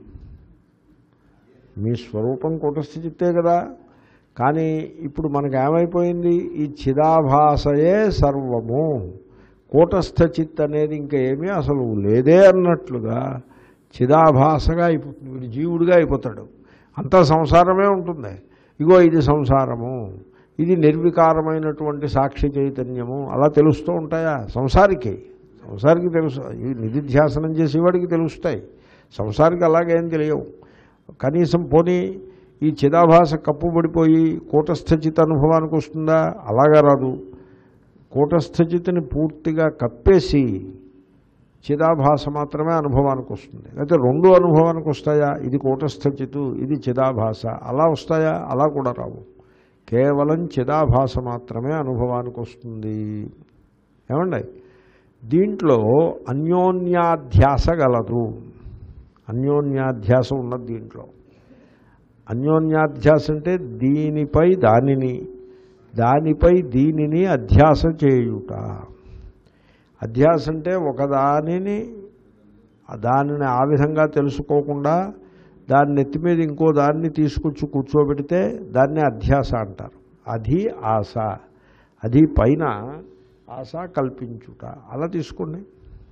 మీ స్వరూపం కూటస్థ చిత్తే కదా కానీ ఇప్పుడు మనకు ఏమైపోయింది ఈ చిదాభాసయే సర్వము కూటస్థ చిత్ అనేది ఇంకా ఏమీ అసలు లేదే అన్నట్లుగా చిదాభాసగా అయిపోతుంది వీడు జీవుడిగా అయిపోతాడు అంతా సంసారమే ఉంటుంది ఇగో ఇది సంసారము ఇది నిర్వికారమైనటువంటి సాక్షి చైతన్యము అలా తెలుస్తూ ఉంటాయా సంసారికి సంసారికి తెలుసు ఈ నిధిధ్యాసనం చేసేవాడికి తెలుస్తాయి సంసారికి అలాగేం తెలియవు కనీసం పోనీ ఈ చిదాభాస కప్పుబడిపోయి కూటస్థచిత్ అనుభవానికి వస్తుందా అలాగా రాదు కూటస్థచిత్ని పూర్తిగా కప్పేసి చిదాభాస మాత్రమే అనుభవానికి వస్తుంది అయితే రెండు అనుభవానికి వస్తాయా ఇది కూటస్థచితు ఇది చిదాభాస అలా వస్తాయా అలా కూడా రావు కేవలం చిదాభాస మాత్రమే అనుభవానికి వస్తుంది ఏమండి దీంట్లో అన్యోన్యాధ్యాస గలదు అన్యోన్యాధ్యాస ఉన్నది దీంట్లో అన్యోన్యాధ్యాస అంటే దీనిపై దానిని దానిపై దీనిని అధ్యాస చేయుట అధ్యాస అంటే ఒకదానిని దానిని ఆ విధంగా తెలుసుకోకుండా దాన్ని ఎత్తి మీద ఇంకో దాన్ని తీసుకొచ్చి కూర్చోబెడితే దాన్ని అధ్యాస అంటారు అది ఆశ అది పైన ఆశ కల్పించుట అలా తీసుకోండి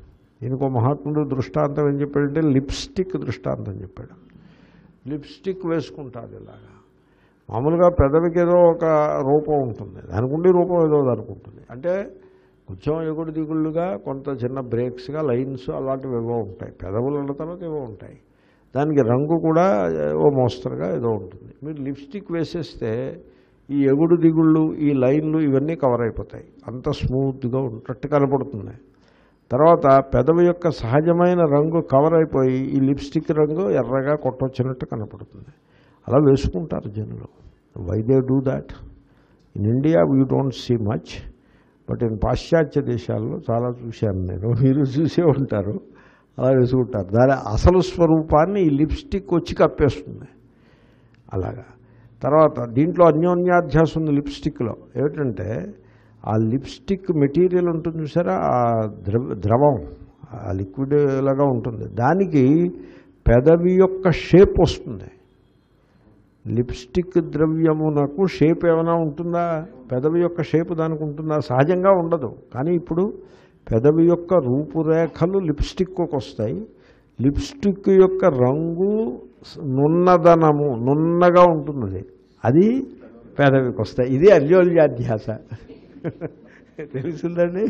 దీనికి ఒక మహాత్ముడు దృష్టాంతం ఏం చెప్పాడంటే లిప్స్టిక్ దృష్టాంతం చెప్పాడు లిప్స్టిక్ వేసుకుంటారు ఇలాగా మామూలుగా పెదవికి ఏదో ఒక రూపం ఉంటుంది దానికి ఉండే రూపం ఏదో దానికి ఉంటుంది అంటే కొంచెం ఎగుడు దిగుళ్ళుగా కొంత చిన్న బ్రేక్స్గా లైన్స్ అలాంటివి ఏవో ఉంటాయి పెదవులు ఉన్న తర్వాత ఏవో ఉంటాయి దానికి రంగు కూడా ఓ మోస్తరుగా ఏదో ఉంటుంది మీరు లిప్స్టిక్ వేసేస్తే ఈ ఎగుడు దిగుళ్ళు ఈ లైన్లు ఇవన్నీ కవర్ అయిపోతాయి అంత స్మూత్గా ఉన్నట్టు కనపడుతుంది తర్వాత పెదవి యొక్క సహజమైన రంగు కవర్ అయిపోయి ఈ లిప్స్టిక్ రంగు ఎర్రగా కొట్టొచ్చినట్టు కనపడుతుంది అలా వేసుకుంటారు జనులు why they do that in India we don't see much but in పాశ్చాత్య దేశాల్లో చాలా చూశాను నేను మీరు చూసే ఉంటారు అలా వేసుకుంటారు దాని అసలు స్వరూపాన్ని ఈ లిప్స్టిక్ వచ్చి కప్పేస్తుంది అలాగా తర్వాత దీంట్లో అన్యోన్యాధ్యాసం ఉంది లిప్స్టిక్లో ఏమిటంటే ఆ లిప్స్టిక్ మెటీరియల్ ఉంటుంది చూసారా ఆ ద్రవ ద్రవం ఆ లిక్విడ్ లాగా ఉంటుంది దానికి పెదవి యొక్క షేప్ వస్తుంది లిప్స్టిక్ ద్రవ్యమునకు షేప్ ఏమైనా ఉంటుందా పెదవి యొక్క షేప్ దానికి ఉంటుందా సహజంగా ఉండదు కానీ ఇప్పుడు పెదవి యొక్క రూపురేఖలు లిప్స్టిక్కి వస్తాయి లిప్స్టిక్ యొక్క రంగు నున్నదనము నున్నగా ఉంటుంది అది పెదవికి వస్తాయి ఇది అల్యోల్యాధ్యాస తెలిసిందండి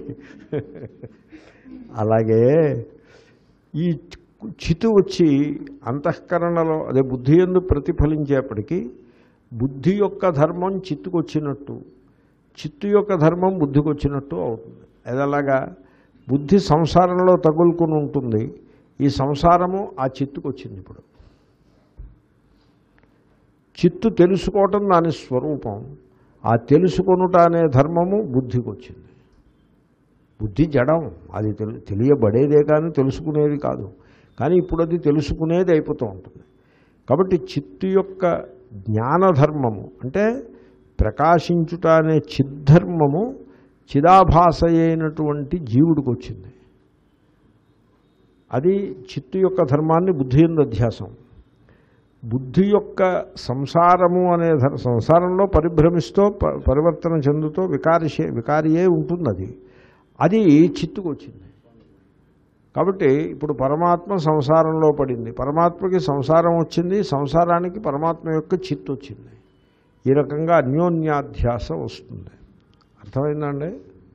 అలాగే ఈ చితు వచ్చి అంతఃకరణలో అదే బుద్ధి ఎందు ప్రతిఫలించేప్పటికీ బుద్ధి యొక్క ధర్మం చిత్తుకు వచ్చినట్టు చిత్తు యొక్క ధర్మం బుద్ధికి వచ్చినట్టు అవుతుంది అదలాగా బుద్ధి సంసారంలో తగులుకుని ఉంటుంది ఈ సంసారము ఆ చిత్తుకు వచ్చింది ఇప్పుడు చిత్తు తెలుసుకోవటం దాని స్వరూపం ఆ తెలుసుకొనుట అనే ధర్మము బుద్ధికి వచ్చింది బుద్ధి జడం అది తెలి తెలియబడేదే కానీ తెలుసుకునేది కాదు కానీ ఇప్పుడు అది తెలుసుకునేది అయిపోతూ ఉంటుంది కాబట్టి చిత్తు యొక్క జ్ఞానధర్మము అంటే ప్రకాశించుట అనే చిద్ధర్మము చిదాభాస అయినటువంటి జీవుడికి వచ్చింది అది చిత్తు యొక్క ధర్మాన్ని బుద్ధి ఎందు అధ్యాసం బుద్ధి యొక్క సంసారము అనే ధర్ సంసారంలో పరిభ్రమిస్తూ ప- పరివర్తన చెందుతూ వికారిషే వికారియే ఉంటుంది అది అది చిత్తుకు వచ్చింది కాబట్టి ఇప్పుడు పరమాత్మ సంసారంలో పడింది పరమాత్మకి సంసారం వచ్చింది సంసారానికి పరమాత్మ యొక్క చిత్తు వచ్చింది ఈ రకంగా అన్యోన్యాధ్యాస వస్తుంది అర్థమైందండి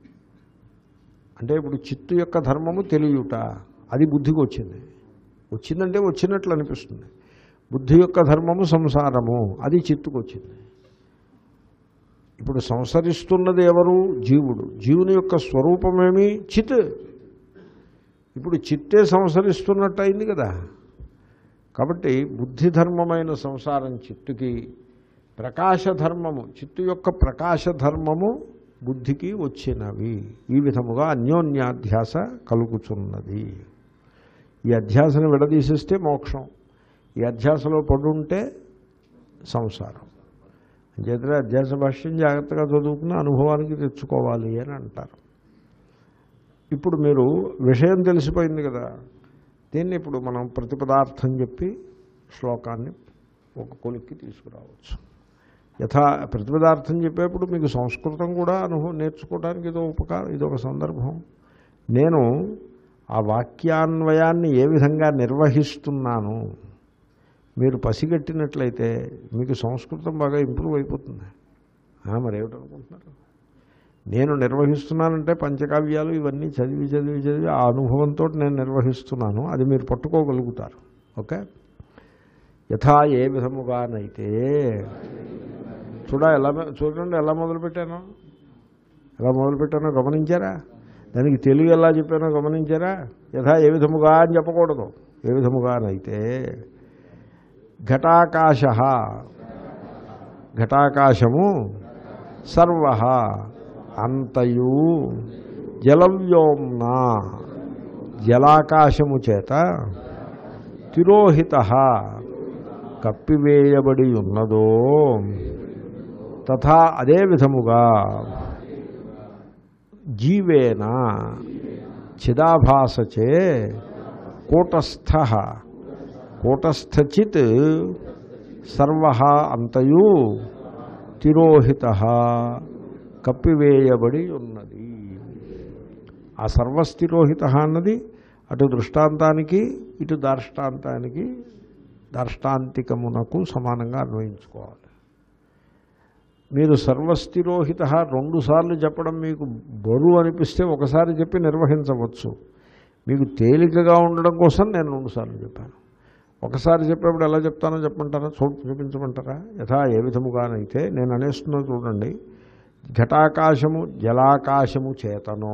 అంటే ఇప్పుడు చిత్తు యొక్క ధర్మము తెలియుట అది బుద్ధికి వచ్చింది వచ్చిందంటే వచ్చినట్లు అనిపిస్తుంది బుద్ధి యొక్క ధర్మము సంసారము అది చిత్తుకు వచ్చింది ఇప్పుడు సంసరిస్తున్నది ఎవరు జీవుడు జీవుని యొక్క స్వరూపమేమి చిత్ ఇప్పుడు చిత్తే సంసరిస్తున్నట్టు అయింది కదా కాబట్టి బుద్ధి ధర్మమైన సంసారం చిత్తుకి ప్రకాశ ధర్మము చిత్తు యొక్క ప్రకాశ ధర్మము బుద్ధికి వచ్చినవి ఈ విధముగా అన్యోన్యాధ్యాస కలుగుచున్నది ఈ అధ్యాసను విడదీసేస్తే మోక్షం ఈ అధ్యాసలో పడుంటే సంసారం అంచేతనే అధ్యాస భాష్యం జాగ్రత్తగా చదువుకుని అనుభవానికి తెచ్చుకోవాలి అని అంటారు ఇప్పుడు మీరు విషయం తెలిసిపోయింది కదా దీన్ని ఇప్పుడు మనం ప్రతిపదార్థం చెప్పి శ్లోకాన్ని ఒక కొలిక్కి తీసుకురావచ్చు యథా ప్రతిపదార్థం చెప్పేప్పుడు మీకు సంస్కృతం కూడా అనుభవం నేర్చుకోవడానికి ఇదో ఉపకారం ఇదొక సందర్భం నేను ఆ వాక్యాన్వయాన్ని ఏ విధంగా నిర్వహిస్తున్నాను మీరు పసిగట్టినట్లయితే మీకు సంస్కృతం బాగా ఇంప్రూవ్ అయిపోతుంది ఆ, మరి ఏమిటనుకుంటున్నారు నేను నిర్వహిస్తున్నానంటే పంచకావ్యాలు ఇవన్నీ చదివి చదివి చదివి ఆ అనుభవంతో నేను నిర్వహిస్తున్నాను అది మీరు పట్టుకోగలుగుతారు ఓకే యథా ఏ విధముగానైతే చూడ ఎలా మొ- చూడండి ఎలా మొదలుపెట్టాను ఎలా మొదలుపెట్టానో గమనించారా దానికి తెలుగు ఎలా చెప్పానో గమనించారా యథా ఏ విధముగా అని చెప్పకూడదు ఏ విధముగానైతే ఘటాకాశ ఘటాకాశము సర్వ అంతయు జలవ్యోమ్న జలాకాశము చేత తిరోహిత కప్పివేయబడి ఉన్నదో తథా అదే విధముగా జీవేన చిదాభాసచే కూటస్థ కూటస్థచిత్ సర్వ అంతయు తిరోహిత కప్పివేయబడి ఉన్నది ఆ సర్వస్థిరోహిత అన్నది అటు దృష్టాంతానికి ఇటు దార్ష్టాంతానికి దార్ష్టాంతికమునకు సమానంగా అన్వయించుకోవాలి మీరు సర్వస్థిరోహిత రెండు సార్లు చెప్పడం మీకు బరువు అనిపిస్తే ఒకసారి చెప్పి నిర్వహించవచ్చు మీకు తేలికగా ఉండడం కోసం నేను రెండుసార్లు చెప్పాను ఒకసారి చెప్పేప్పుడు ఎలా చెప్తానో చెప్పమంటారా చూ చూపించమంటారా యథా ఏ విధముగానైతే నేను అనేస్తున్నా చూడండి ఘటాకాశము జలాకాశము చేతనో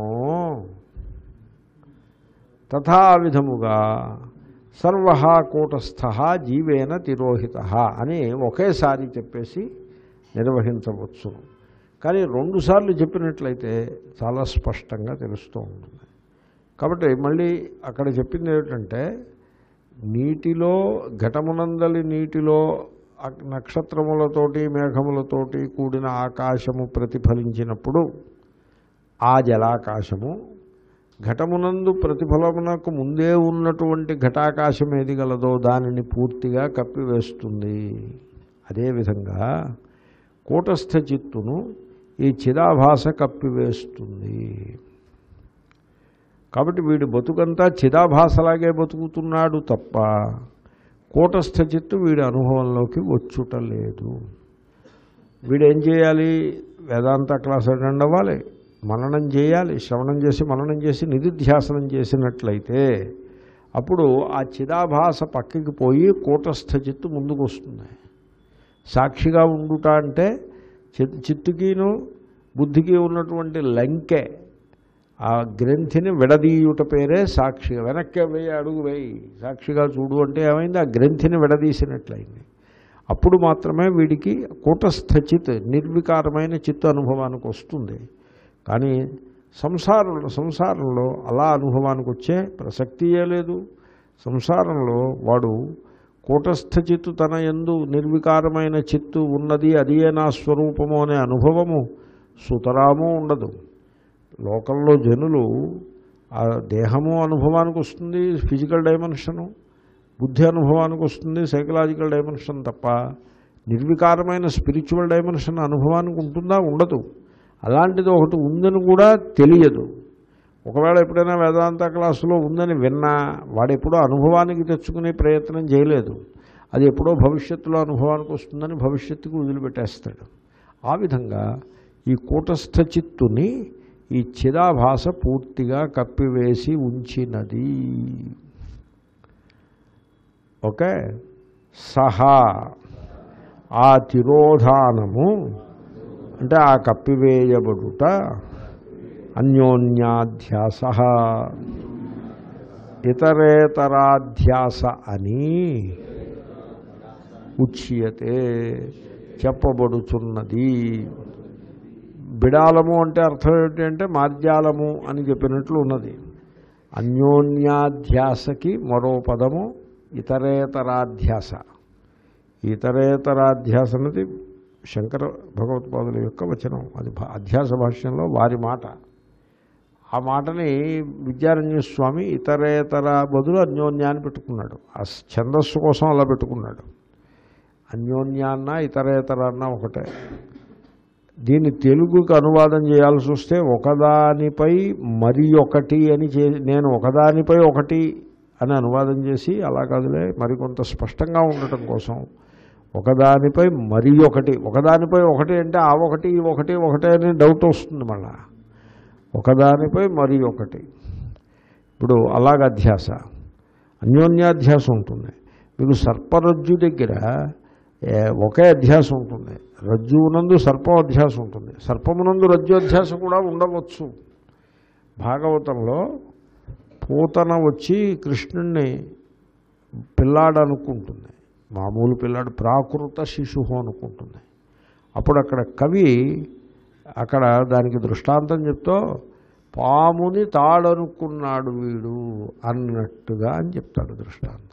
తథా విధముగా సర్వ కూటస్థ జీవేన తిరోహిత అని ఒకేసారి చెప్పేసి నిర్వహించవచ్చు కానీ రెండుసార్లు చెప్పినట్లయితే చాలా స్పష్టంగా తెలుస్తూ ఉంటుంది కాబట్టి మళ్ళీ అక్కడ చెప్పింది ఏమిటంటే నీటిలో ఘటమునందలి నీటిలో అక్- నక్షత్రములతోటి మేఘములతోటి కూడిన ఆకాశము ప్రతిఫలించినప్పుడు ఆ జలాకాశము ఘటమునందు ప్రతిఫలమునకు ముందే ఉన్నటువంటి ఘటాకాశం ఏది గలదో దానిని పూర్తిగా కప్పివేస్తుంది అదేవిధంగా కూటస్థ చిత్తును ఈ చిదాభాస కప్పివేస్తుంది కాబట్టి వీడి బతుకంతా చిదాభాసలాగే బతుకుతున్నాడు తప్ప కూటస్థ చిత్తు వీడి అనుభవంలోకి వచ్చుట లేదు వీడేం చేయాలి వేదాంత క్లాస్ అటెండ్ అవ్వాలి మననం చేయాలి శ్రవణం చేసి మననం చేసి నిధిధ్యాసనం చేసినట్లయితే అప్పుడు ఆ చిదాభాస పక్కకి పోయి కూటస్థ చిత్తు ముందుకు వస్తుంది సాక్షిగా ఉండుట అంటే చిత్ చిత్తుకిను బుద్ధికి ఉన్నటువంటి లంకె ఆ గ్రంథిని విడదీయుట పేరే సాక్షిగా వెనక్కి వేయి అడుగు వేయి సాక్షిగా చూడు అంటే ఏమైంది ఆ గ్రంథిని విడదీసినట్లయింది అప్పుడు మాత్రమే వీడికి కూటస్థ చిత్ నిర్వికారమైన చిత్తు అనుభవానికి వస్తుంది కానీ సంసారంలో సంసారంలో అలా అనుభవానికి వచ్చే ప్రసక్తియే లేదు సంసారంలో వాడు కూటస్థ చిత్తు తన ఎందు నిర్వికారమైన చిత్తు ఉన్నది అదియే నా స్వరూపము అనే అనుభవము సుతరాము ఉండదు లోకంలో జనులు ఆ దేహము అనుభవానికి వస్తుంది ఫిజికల్ డైమెన్షను బుద్ధి అనుభవానికి వస్తుంది సైకలాజికల్ డైమెన్షన్ తప్ప నిర్వికారమైన స్పిరిచువల్ డైమెన్షన్ అనుభవానికి ఉంటుందా ఉండదు అలాంటిది ఒకటి ఉందని కూడా తెలియదు ఒకవేళ ఎప్పుడైనా వేదాంత క్లాసులో ఉందని విన్నా వాడు ఎప్పుడో అనుభవానికి తెచ్చుకునే ప్రయత్నం చేయలేదు అది ఎప్పుడో భవిష్యత్తులో అనుభవానికి వస్తుందని భవిష్యత్తుకు వదిలిపెట్టేస్తాడు ఆ విధంగా ఈ కూటస్థ చిత్తుని ఈ చిదాభాస పూర్తిగా కప్పివేసి ఉంచినది ఓకే సహా ఆ తిరోధానము అంటే ఆ కప్పివేయబడుట అన్యోన్యాధ్యాస ఇతరేతరాధ్యాస అని ఉచ్యతే చెప్పబడుచున్నది బిడాలము అంటే అర్థం ఏంటి అంటే మార్జాలము అని చెప్పినట్లు ఉన్నది అన్యోన్యాధ్యాసకి మరో పదము ఇతరేతరాధ్యాస ఇతరేతరాధ్యాస అన్నది శంకర భగవత్పాదుల యొక్క వచనం అది భా- అధ్యాస భాష్యంలో వారి మాట ఆ మాటని విద్యారణ్య స్వామి ఇతరేతర బదులు అన్యోన్యాన్ని పెట్టుకున్నాడు ఆ ఛందస్సు కోసం అలా పెట్టుకున్నాడు అన్యోన్యాన్న ఇతరేతర అన్న ఒకటే దీన్ని తెలుగుకి అనువాదం చేయాల్సి వస్తే ఒకదానిపై మరి ఒకటి అని చే నేను ఒకదానిపై ఒకటి అని అనువాదం చేసి అలా కాదులే మరికొంత స్పష్టంగా ఉండటం కోసం ఒకదానిపై మరి ఒకటి ఒకదానిపై ఒకటి అంటే ఆ ఒకటి ఈ ఒకటి ఒకటే అని డౌట్ వస్తుంది మళ్ళా ఒకదానిపై మరి ఒకటి ఇప్పుడు అలాగ అధ్యాస అన్యోన్యాధ్యాస ఉంటుంది మీకు సర్పరజ్జు దగ్గర ఏ, ఒకే అధ్యాస ఉంటుంది రజ్జువునందు సర్పం అధ్యాస ఉంటుంది సర్పమునందు రజ్జు అధ్యాస కూడా ఉండవచ్చు భాగవతంలో పూతన వచ్చి కృష్ణుణ్ణి పిల్లాడు అనుకుంటుంది మామూలు పిల్లాడు ప్రాకృత శిశువు అనుకుంటుంది అప్పుడు అక్కడ కవి అక్కడ దానికి దృష్టాంతం చెప్తూ పాముని తాడనుకున్నాడు వీడు అన్నట్టుగా అని చెప్తాడు దృష్టాంతం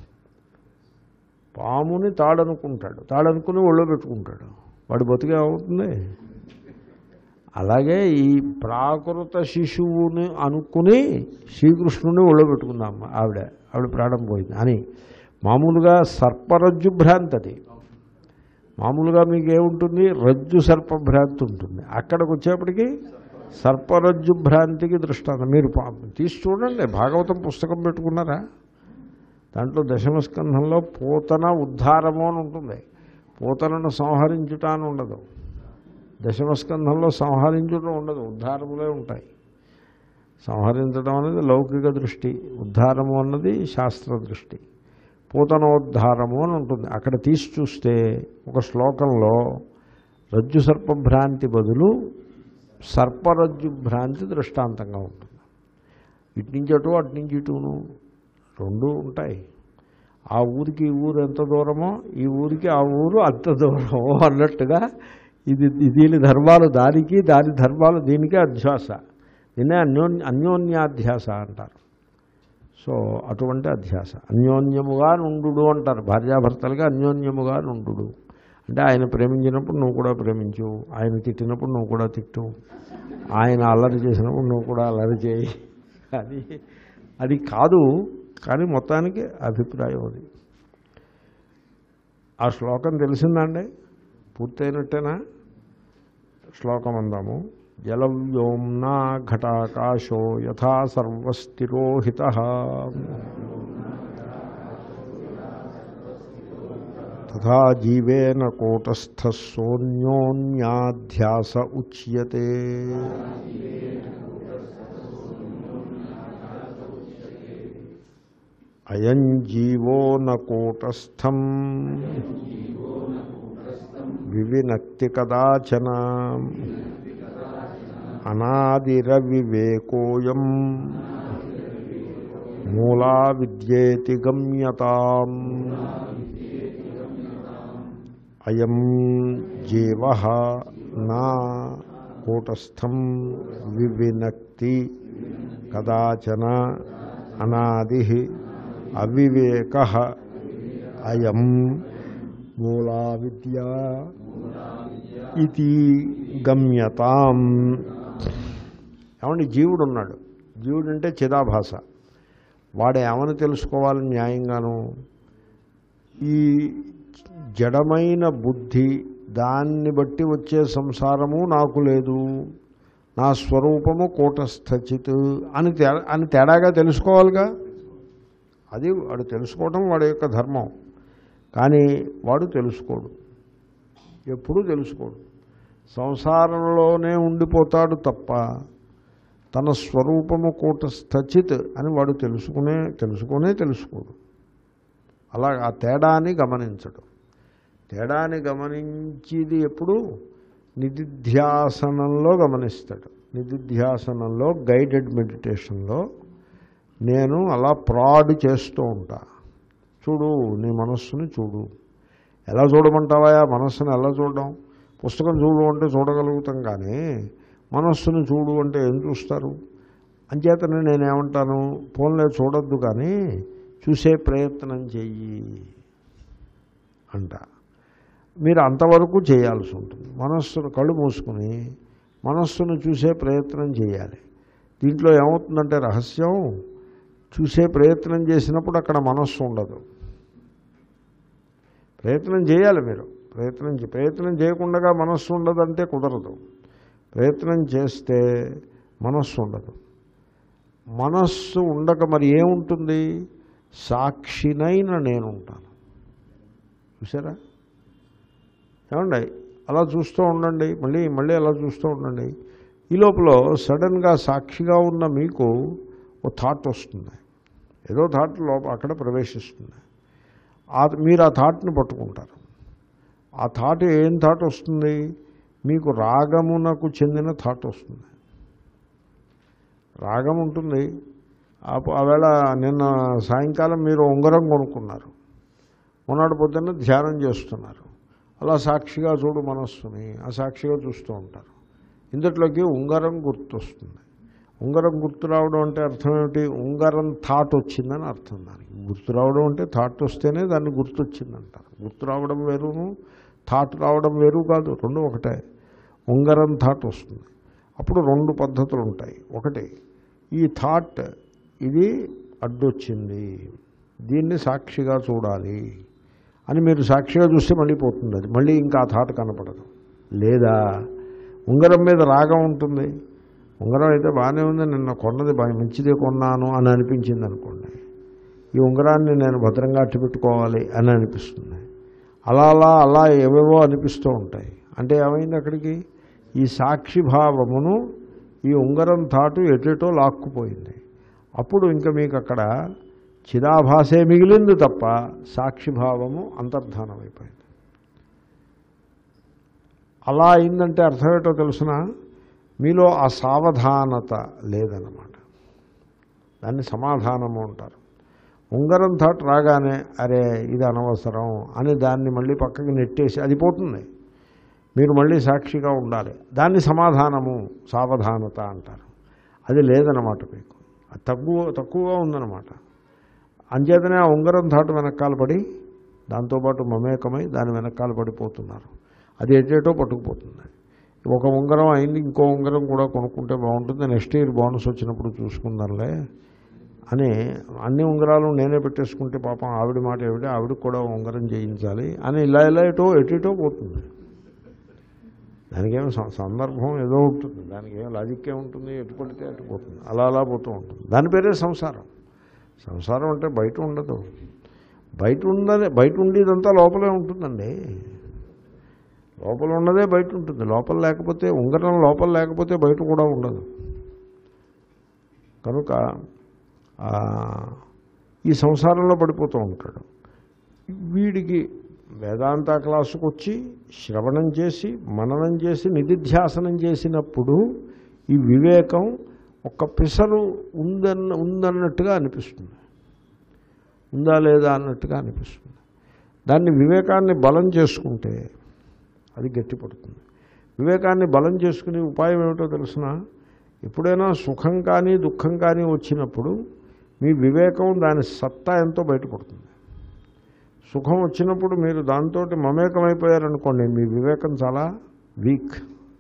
పాముని తాడనుకుంటాడు తాడనుకుని ఒళ్ళో పెట్టుకుంటాడు వాడు బతికే అవుతుంది అలాగే ఈ ప్రాకృత శిశువుని అనుకుని శ్రీకృష్ణుని ఒళ్ళో పెట్టుకుందాం ఆవిడ ఆవిడ ప్రాణం పోయింది అని మామూలుగా సర్పరజ్జు భ్రాంతి అది మామూలుగా మీకు ఏముంటుంది రజ్జు సర్పభ్రాంతి ఉంటుంది అక్కడికి వచ్చేప్పటికి సర్పరజ్జు భ్రాంతికి దృష్టాంతం మీరు పా- తీసి చూడండి భాగవతం పుస్తకం పెట్టుకున్నారా దాంట్లో దశమస్కంధంలో పూతన ఉద్ధారము అని ఉంటుంది పూతనను సంహరించుట అని ఉండదు దశమస్కంధంలో సంహరించడం ఉండదు ఉద్ధారములే ఉంటాయి సంహరించడం అనేది లౌకిక దృష్టి ఉద్ధారము అన్నది శాస్త్ర దృష్టి పూతనోద్ధారము అని ఉంటుంది అక్కడ తీసి చూస్తే ఒక శ్లోకంలో రజ్జు సర్పభ్రాంతి బదులు సర్పరజ్జు భ్రాంతి దృష్టాంతంగా ఉంటుంది ఇటు నుంచి అటు అటు నుంచి ఇటును రెండు ఉంటాయి ఆ ఊరికి ఈ ఊరు ఎంత దూరమో ఈ ఊరికి ఆ ఊరు అంత దూరమో అన్నట్టుగా ఇది దీని ధర్మాలు దానికి దాని ధర్మాలు దీనికి అధ్యాస దీన్నే అన్యోన్య అన్యోన్యాధ్యాస అంటారు సో అటువంటి అధ్యాస అన్యోన్యముగా నుండు అంటారు భార్యాభర్తలుగా అన్యోన్యముగా నుండు అంటే ఆయన ప్రేమించినప్పుడు నువ్వు కూడా ప్రేమించు ఆయన తిట్టినప్పుడు నువ్వు కూడా తిట్టు ఆయన అల్లరి చేసినప్పుడు నువ్వు కూడా అల్లరి చేయి అది అది కాదు కానీ మొత్తానికి అభిప్రాయం అది ఆ శ్లోకం తెలిసిందండి పూర్తయినట్టేనా శ్లోకం అందాము జలవ్యోమ్నా ఘటాకాశో యథా సర్వస్థిరోహిత తథా జీవేన కూటస్థ సోన్యోన్యాధ్యాస ఉచ్యతే అయం జీవో న కూటస్థం వివినక్తి కదాచన అనాదిరవివేకోయం మూలా విద్యేతి గమ్యతాం అయం జీవ నా కూటస్థం వివినక్తి కదాచన అనాది అవివేక అయం మూలా విద్యా ఇది గమ్యతాం ఏమండి జీవుడు ఉన్నాడు జీవుడు అంటే చిదాభాష వాడు ఏమని తెలుసుకోవాలి న్యాయంగాను ఈ జడమైన బుద్ధి దాన్ని బట్టి వచ్చే సంసారము నాకు లేదు నా స్వరూపము కూటస్థచిత్ అని తే అని తేడాగా తెలుసుకోవాలిగా అది వాడు తెలుసుకోవడం వాడి యొక్క ధర్మం కానీ వాడు తెలుసుకోడు ఎప్పుడూ తెలుసుకోడు సంసారంలోనే ఉండిపోతాడు తప్ప తన స్వరూపము కూటస్థచిత్ అని వాడు తెలుసుకునే తెలుసుకునే తెలుసుకోడు అలా ఆ తేడాన్ని గమనించడు తేడాన్ని గమనించేది ఎప్పుడు నిధిధ్యాసనంలో గమనిస్తాడు నిధిధ్యాసనంలో గైడెడ్ మెడిటేషన్లో నేను అలా ప్రాడ్ చేస్తూ ఉంటా చూడు నీ మనస్సుని చూడు ఎలా చూడమంటావా మనస్సుని ఎలా చూడడం పుస్తకం చూడు అంటే చూడగలుగుతాం కానీ మనస్సును చూడు అంటే ఏం చూస్తారు అంచేతనే నేనేమంటాను ఫోన్లే చూడొద్దు కానీ చూసే ప్రయత్నం చెయ్యి అంట మీరు అంతవరకు చేయాల్సి ఉంటుంది మనస్సును కళ్ళు మూసుకుని మనస్సును చూసే ప్రయత్నం చేయాలి దీంట్లో ఏమవుతుందంటే రహస్యం చూసే ప్రయత్నం చేసినప్పుడు అక్కడ మనస్సు ఉండదు ప్రయత్నం చేయాలి మీరు ప్రయత్నం చే- ప్రయత్నం చేయకుండా మనస్సు ఉండదంటే కుదరదు ప్రయత్నం చేస్తే మనస్సు ఉండదు మనస్సు ఉండక మరి ఏముంటుంది సాక్షినైన నేను ఉంటాను చూసారా ఏమండి అలా చూస్తూ ఉండండి మళ్ళీ మళ్ళీ అలా చూస్తూ ఉండండి ఈ లోపల సడన్గా సాక్షిగా ఉన్న మీకు ఓ థాట్ వస్తుంది ఏదో థాట్ లోప అక్కడ ప్రవేశిస్తుంది ఆ మీరు ఆ థాట్ని పట్టుకుంటారు ఆ థాట్ ఏం థాట్ వస్తుంది మీకు రాగమునకు చెందిన థాట్ వస్తుంది రాగం ఉంటుంది ఆ ప- ఆవేళ నిన్న సాయంకాలం మీరు ఉంగరం కొనుక్కున్నారు మొన్నటి పొద్దున్న ధ్యానం చేస్తున్నారు అలా సాక్షిగా చూడు మనస్సుని ఆ సాక్షిగా చూస్తూ ఉంటారు ఇందుట్లోకి ఉంగరం గుర్తొస్తుంది ఉంగరం గుర్తు రావడం అంటే అర్థం ఏమిటి ఉంగరం థాట్ వచ్చిందని అర్థం దానికి గుర్తు రావడం అంటే థాట్ వస్తేనే దాన్ని గుర్తొచ్చిందంటారు గుర్తు రావడం వేరును థాట్ రావడం వేరు కాదు రెండు ఒకటే ఉంగరం థాట్ వస్తుంది అప్పుడు రెండు పద్ధతులు ఉంటాయి ఒకటి ఈ థాట్ ఇది అడ్డొచ్చింది దీన్ని సాక్షిగా చూడాలి అని మీరు సాక్షిగా చూస్తే మళ్ళీ పోతుంది అది మళ్ళీ ఇంకా ఆ థాట్ కనపడదు లేదా ఉంగరం మీద రాగం ఉంటుంది ఉంగరం అయితే బాగానే ఉంది నిన్న కొన్నది బాగా మంచిదే కొన్నాను అని అనిపించింది అనుకోండి ఈ ఉంగరాన్ని నేను భద్రంగా అట్టి పెట్టుకోవాలి అని అనిపిస్తుంది అలా అలా అలా ఏవేవో అనిపిస్తూ ఉంటాయి అంటే ఏమైంది అక్కడికి ఈ సాక్షిభావమును ఈ ఉంగరం తాటు ఎటెటో లాక్కుపోయింది అప్పుడు ఇంకా మీకు అక్కడ చిదాభాసే మిగిలింది తప్ప సాక్షిభావము అంతర్ధానం అయిపోయింది అలా అయిందంటే అర్థమేటో తెలుసిన మీలో ఆ సావధానత లేదన్నమాట దాన్ని సమాధానము అంటారు ఉంగరం థాట్ రాగానే అరే ఇది అనవసరం అని దాన్ని మళ్ళీ పక్కకి నెట్టేసి అది పోతుంది మీరు మళ్ళీ సాక్షిగా ఉండాలి దాన్ని సమాధానము సావధానత అంటారు అది లేదన్నమాట మీకు అది తక్కువ తక్కువగా ఉందన్నమాట అంచేతనే ఆ ఉంగరం థాటు వెనకాల పడి దాంతోపాటు మమేకమై దాని వెనకాల పడిపోతున్నారు అది ఎటేటో పట్టుకుపోతుంది ఒక ఉంగరం అయింది ఇంకో ఉంగరం కూడా కొనుక్కుంటే బాగుంటుంది నెక్స్ట్ ఇయర్ బోనస్ వచ్చినప్పుడు చూసుకుందాంలే అని అన్ని ఉంగరాలు నేనే పెట్టేసుకుంటే పాపం ఆవిడ మాట ఏమిటి ఆవిడకి కూడా ఉంగరం చేయించాలి అని ఇలా ఇలా ఎటో ఎటో పోతుంది దానికేమో సం- సందర్భం ఏదో ఉంటుంది దానికి ఏం లాజిక్కే ఉంటుంది ఎటు పడితే అటు పోతుంది అలా అలా పోతూ ఉంటుంది దాని పేరే సంసారం సంసారం అంటే బయట ఉండదు బయట ఉండదే బయట ఉండేదంతా లోపలే ఉంటుందండి లోపల ఉన్నదే బయట ఉంటుంది లోపల లేకపోతే ఉంగరం లోపల లేకపోతే బయట కూడా ఉండదు కనుక ఆ, ఈ సంసారంలో పడిపోతూ ఉంటాడు వీడికి వేదాంత క్లాసుకు వచ్చి శ్రవణం చేసి మననం చేసి నిధిధ్యాసనం చేసినప్పుడు ఈ వివేకం ఒక్క పిసరు ఉందన్న ఉందన్నట్టుగా అనిపిస్తుంది ఉందా లేదా అన్నట్టుగా అనిపిస్తుంది దాన్ని వివేకాన్ని బలం చేసుకుంటే అది గట్టిపడుతుంది వివేకాన్ని బలం చేసుకునే ఉపాయం ఏమిటో తెలుసిన ఎప్పుడైనా సుఖం కానీ దుఃఖం కానీ వచ్చినప్పుడు మీ వివేకం దాని సత్తా ఎంతో బయటపడుతుంది సుఖం వచ్చినప్పుడు మీరు దాంతో మమేకమైపోయారనుకోండి మీ వివేకం చాలా వీక్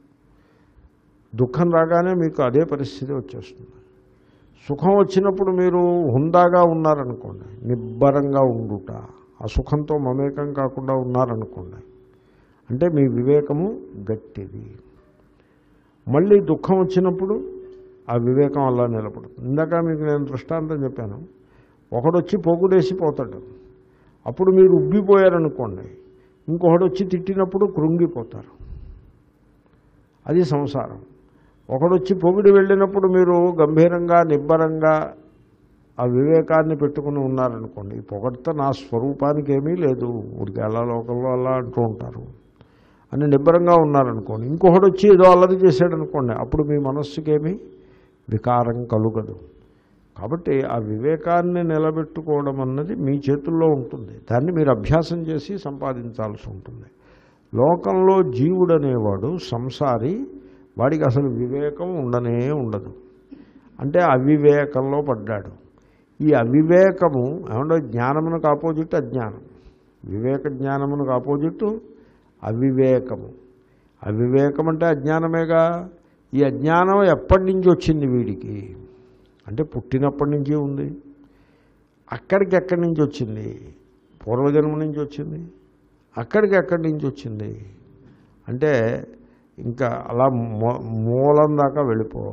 దుఃఖం రాగానే మీకు అదే పరిస్థితి వచ్చేస్తుంది సుఖం వచ్చినప్పుడు మీరు హుందాగా ఉన్నారనుకోండి నిబ్బరంగా ఉండుట ఆ సుఖంతో మమేకం కాకుండా ఉన్నారనుకోండి అంటే మీ వివేకము గట్టిది మళ్ళీ దుఃఖం వచ్చినప్పుడు ఆ వివేకం అలా నిలబడుతుంది ఇందాక మీకు నేను దృష్టాంతం చెప్పాను ఒకడొచ్చి పొగుడేసి పోతాడు అప్పుడు మీరు ఉబ్బిపోయారనుకోండి ఇంకొకడు వచ్చి తిట్టినప్పుడు కృంగిపోతారు అది సంసారం ఒకడొచ్చి పొగిడి వెళ్ళినప్పుడు మీరు గంభీరంగా నిబ్బరంగా ఆ వివేకాన్ని పెట్టుకుని ఉన్నారనుకోండి ఈ పొగడ్త నా స్వరూపానికి ఏమీ లేదు ఊరికి అలా లోకంలో అలా అంటూ ఉంటారు అని నిబ్బరంగా ఉన్నారనుకోండి ఇంకొకడు వచ్చి ఏదో అల్లరి చేశాడనుకోండి అప్పుడు మీ మనస్సుకేమీ వికారం కలుగదు కాబట్టి ఆ వివేకాన్ని నిలబెట్టుకోవడం అన్నది మీ చేతుల్లో ఉంటుంది దాన్ని మీరు అభ్యాసం చేసి సంపాదించాల్సి ఉంటుంది లోకంలో జీవుడు అనేవాడు సంసారి వాడికి అసలు వివేకం ఉండనే ఉండదు అంటే అవివేకంలో పడ్డాడు ఈ అవివేకము ఏమంటే జ్ఞానమునకు ఆపోజిట్ అజ్ఞానం వివేక జ్ఞానమునకు ఆపోజిట్ అవివేకము అవివేకం అంటే అజ్ఞానమేగా ఈ అజ్ఞానం ఎప్పటి నుంచి వచ్చింది వీడికి అంటే పుట్టినప్పటి నుంచి ఉంది అక్కడికి ఎక్కడి నుంచి వచ్చింది పూర్వజన్మ నుంచి వచ్చింది అక్కడికి ఎక్కడి నుంచి వచ్చింది అంటే ఇంకా అలా మూ- మూలం దాకా వెళ్ళిపో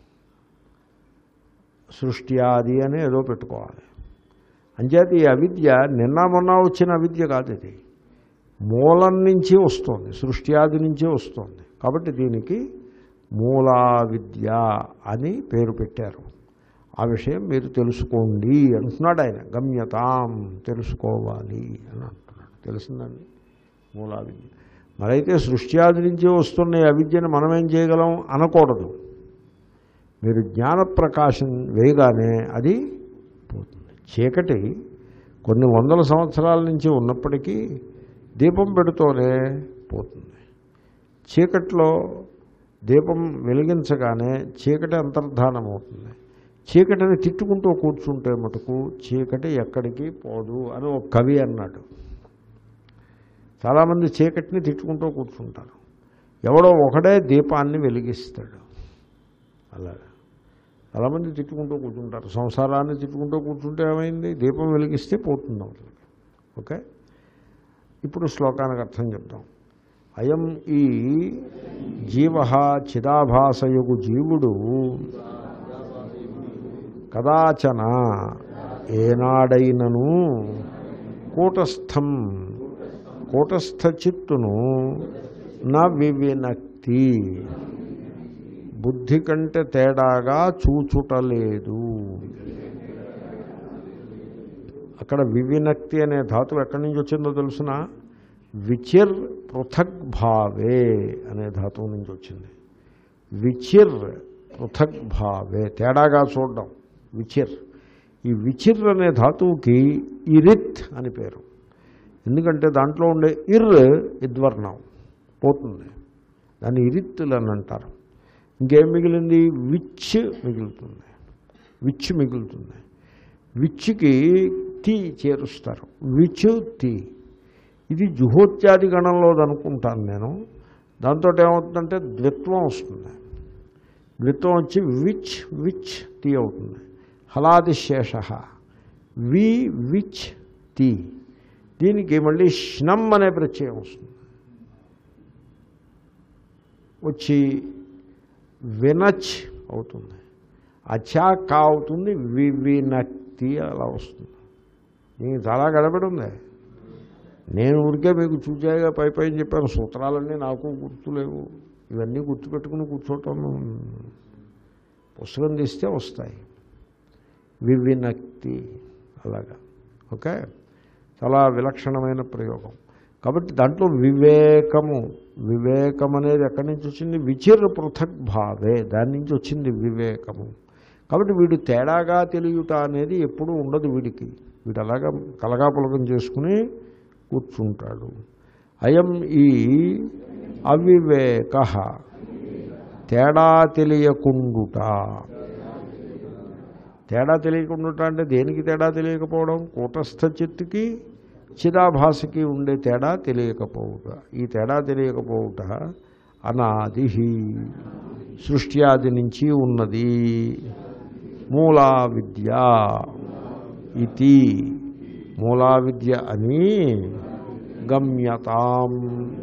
సృష్టి ఆది అని ఏదో పెట్టుకోవాలి అంచేత ఈ అవిద్య నిన్న మొన్న వచ్చిన అవిద్య కాదు ఇది మూలం నుంచి వస్తుంది సృష్టి ఆది నుంచే వస్తుంది కాబట్టి దీనికి మూలా విద్య అని పేరు పెట్టారు ఆ విషయం మీరు తెలుసుకోండి అంటున్నాడు ఆయన గమ్యతాం తెలుసుకోవాలి అని అంటున్నాడు తెలిసిందండి మూలా విద్య మరైతే సృష్టి ఆది నుంచి వస్తున్న ఈ అవిద్యను మనం ఏం చేయగలం అనకూడదు మీరు జ్ఞానప్రకాశం వేయగానే అది పోతుంది చీకటి కొన్ని వందల సంవత్సరాల నుంచి ఉన్నప్పటికీ దీపం పెడుతూనే పోతుంది చీకట్లో దీపం వెలిగించగానే చీకటి అంతర్ధానం అవుతుంది చీకటిని తిట్టుకుంటూ కూర్చుంటే మటుకు చీకటి ఎక్కడికి పోదు అని ఒక కవి అన్నాడు చాలామంది చీకటిని తిట్టుకుంటూ కూర్చుంటారు ఎవడో ఒకడే దీపాన్ని వెలిగిస్తాడు అలాగా చాలామంది తిట్టుకుంటూ కూర్చుంటారు సంసారాన్ని తిట్టుకుంటూ కూర్చుంటే ఏమైంది దీపం వెలిగిస్తే పోతుంది అవతలకి ఓకే ఇప్పుడు శ్లోకానికి అర్థం చెప్తాం అయం ఈ జీవ చిదాభాసయుగు జీవుడు కదాచన ఏనాడైనను కూటస్థం కూటస్థ చిత్తును నా వివినక్తి బుద్ధి కంటే తేడాగా చూచుటలేదు అక్కడ వివినక్తి అనే ధాతువు ఎక్కడి నుంచి వచ్చిందో తెలుసిన విచిర్ పృథక్ భావే అనే ధాతువు నుంచి వచ్చింది విచిర్ పృథక్ భావే తేడాగా చూడడం విచిర్ ఈ విచిర్ అనే ధాతువుకి ఇరిత్ అని పేరు ఎందుకంటే దాంట్లో ఉండే ఇర్ ఇద్వర్ణం పోతుంది దాన్ని ఇరిత్తులు అని అంటారు ఇంకేం మిగిలింది విచ్ మిగులుతుంది విచ్ మిగులుతుంది విచ్కి తి చేరుస్తారు విచ్ తి ఇది జుహోత్యాది గణంలోది అనుకుంటాను నేను దాంతో ఏమవుతుందంటే ద్విత్వం వస్తుంది ద్విత్వం వచ్చి విచ్ విచ్ తి అవుతుంది హలాది శేష వి విచ్ తి దీనికి మళ్ళీష్నం అనే ప్రత్యయం వస్తుంది వచ్చి వినచ్ అవుతుంది అచా కా అవుతుంది వివినక్తి అలా వస్తుంది నీకు చాలా గడబడి ఉంది నేను ఊరికే మీకు చూచాయిగా పై పైన చెప్పాను సూత్రాలన్నీ నాకు గుర్తులేవు ఇవన్నీ గుర్తుపెట్టుకుని కూర్చోవటం పుస్తకం తీస్తే వస్తాయి వివినక్తి అలాగా ఓకే చాలా విలక్షణమైన ప్రయోగం కాబట్టి దాంట్లో వివేకము వివేకం అనేది ఎక్కడి నుంచి వచ్చింది విచిర్ పృథక్ భావే దాని నుంచి వచ్చింది వివేకము కాబట్టి వీడు తేడాగా తెలియట అనేది ఎప్పుడూ ఉండదు వీడికి వీడు అలాగా కలగాపులకం చేసుకుని కూర్చుంటాడు అయం ఈ అవివేక తేడా తెలియకుండుట తేడా తెలియకుండా అంటే దేనికి తేడా తెలియకపోవడం కూటస్థ చిత్తుకి చిదాభాసకి ఉండే తేడా తెలియకపోవుట ఈ తేడా తెలియకపోవుట అనాది సృష్టి ఆది నుంచి ఉన్నది మూలా విద్య ఇది మూలా విద్య అని గమ్యతాం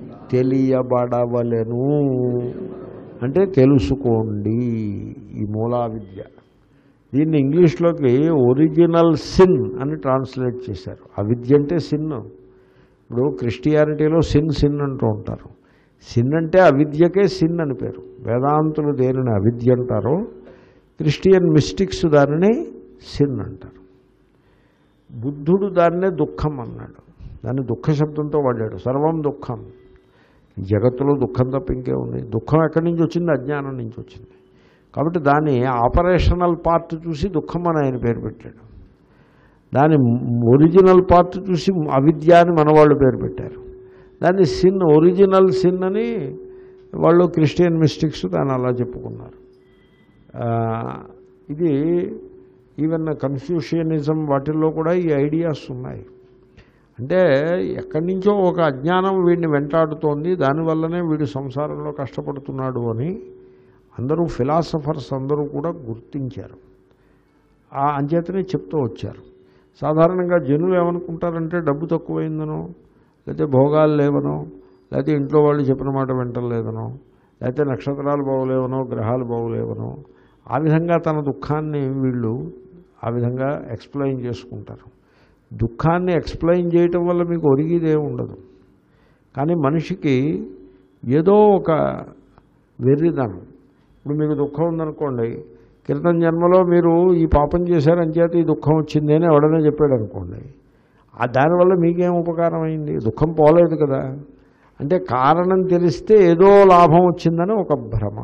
తెలియబడవలెను అంటే తెలుసుకోండి ఈ మూలా విద్య దీన్ని ఇంగ్లీష్లోకి ఒరిజినల్ సిన్ అని ట్రాన్స్లేట్ చేశారు అవిద్య అంటే సిన్ ఇప్పుడు క్రిస్టియానిటీలో సిన్ సిన్ అంటూ ఉంటారు సిన్ అంటే అవిద్యకే సిన్ అని పేరు వేదాంతులు దేనిని అవిద్య అంటారో క్రిస్టియన్ మిస్టిక్స్ దానిని సిన్ అంటారు బుద్ధుడు దాన్నే దుఃఖం అన్నాడు దాన్ని దుఃఖ శబ్దంతో వాడాడు సర్వం దుఃఖం ఈ జగత్తులో దుఃఖం తప్ప ఇంకే ఉంది దుఃఖం ఎక్కడి నుంచి వచ్చింది అజ్ఞానం నుంచి వచ్చింది కాబట్టి దాని ఆపరేషనల్ పార్ట్ చూసి దుఃఖం అని ఆయన పేరు పెట్టాడు దాని ఒరిజినల్ పార్ట్ చూసి అవిద్య అని మనవాళ్ళు పేరు పెట్టారు దాన్ని సిన్ ఒరిజినల్ సిన్ అని వాళ్ళు క్రిస్టియన్ మిస్టిక్స్ దాన్ని అలా చెప్పుకున్నారు ఆ, ఇది ఈవెన్ కన్ఫ్యూషియనిజం వాటిల్లో కూడా ఈ ఐడియాస్ ఉన్నాయి అంటే ఎక్కడి నుంచో ఒక అజ్ఞానం వీడిని వెంటాడుతోంది దానివల్లనే వీడు సంసారంలో కష్టపడుతున్నాడు అని అందరూ ఫిలాసఫర్స్ అందరూ కూడా గుర్తించారు ఆ అంచేతనే చెప్తూ వచ్చారు సాధారణంగా జనులు ఏమనుకుంటారంటే డబ్బు తక్కువైందనో లేకపోతే భోగాలు లేవనో లేకపోతే ఇంట్లో వాళ్ళు చెప్పిన మాట వింటలేదనో లేకపోతే నక్షత్రాలు బాగోలేవనో గ్రహాలు బాగోలేవనో ఆ విధంగా తన దుఃఖాన్ని వీళ్ళు ఆ విధంగా ఎక్స్ప్లెయిన్ చేసుకుంటారు దుఃఖాన్ని ఎక్స్ప్లెయిన్ చేయటం వల్ల మీకు ఒరిగిదే ఉండదు కానీ మనిషికి ఏదో ఒక వెర్రిదనం ఇప్పుడు మీకు దుఃఖం ఉందనుకోండి క్రితం జన్మలో మీరు ఈ పాపం చేశారని చేత ఈ దుఃఖం వచ్చింది అని ఎవడనే చెప్పాడు అనుకోండి ఆ దానివల్ల మీకేం ఉపకారం అయింది దుఃఖం పోలేదు కదా అంటే కారణం తెలిస్తే ఏదో లాభం వచ్చిందని ఒక భ్రమ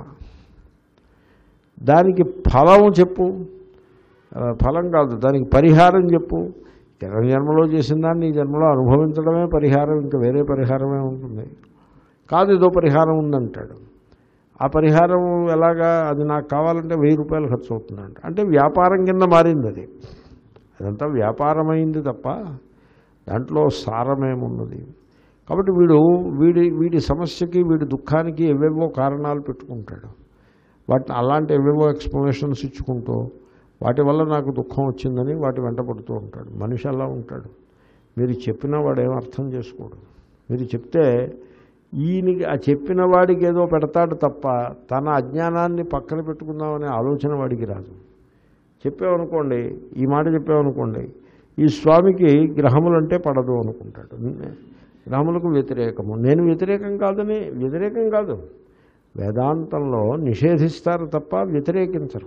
దానికి ఫలం చెప్పు ఆ, ఫలం కాదు దానికి పరిహారం చెప్పు క్రితం జన్మలో చేసిన దాన్ని ఈ జన్మలో అనుభవించడమే పరిహారం ఇంకా వేరే పరిహారమే ఉంటుంది కాదు ఏదో పరిహారం ఉందంటాడు ఆ పరిహారం ఎలాగా అది నాకు కావాలంటే వెయ్యి రూపాయలు ఖర్చు అవుతుందంట అంటే వ్యాపారం కింద మారింది అది అదంతా వ్యాపారమైంది తప్ప దాంట్లో సారమేమున్నది కాబట్టి వీడు వీడి వీడి సమస్యకి వీడి దుఃఖానికి ఎవేవో కారణాలు పెట్టుకుంటాడు వాటిని అలాంటి ఎవేవో ఎక్స్ప్లెనేషన్స్ ఇచ్చుకుంటూ వాటి వల్ల నాకు దుఃఖం వచ్చిందని వాటి వెంట పడుతూ ఉంటాడు మనిషి అలా ఉంటాడు మీరు చెప్పినా వాడు ఏం అర్థం చేసుకోడు మీరు చెప్తే ఈయనకి ఆ చెప్పిన వాడికి ఏదో పెడతాడు తప్ప తన అజ్ఞానాన్ని పక్కన పెట్టుకుందామనే ఆలోచన వాడికి రాదు చెప్పామనుకోండి ఈ మాట చెప్పామనుకోండి ఈ స్వామికి గ్రహములంటే పడదు అనుకుంటాడు గ్రహములకు వ్యతిరేకము నేను వ్యతిరేకం కాదని వ్యతిరేకం కాదు వేదాంతంలో నిషేధిస్తారు తప్ప వ్యతిరేకించరు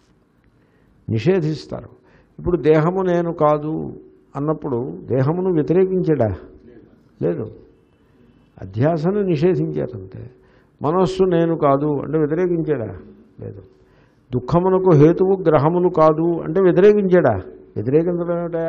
నిషేధిస్తారు ఇప్పుడు దేహము నేను కాదు అన్నప్పుడు దేహమును వ్యతిరేకించడా లేదు అధ్యాసను నిషేధించారంతే మనస్సు నేను కాదు అంటే వ్యతిరేకించాడా లేదు దుఃఖమునకు హేతువు గ్రహములు కాదు అంటే వ్యతిరేకించాడా వ్యతిరేకించడం ఏమిటా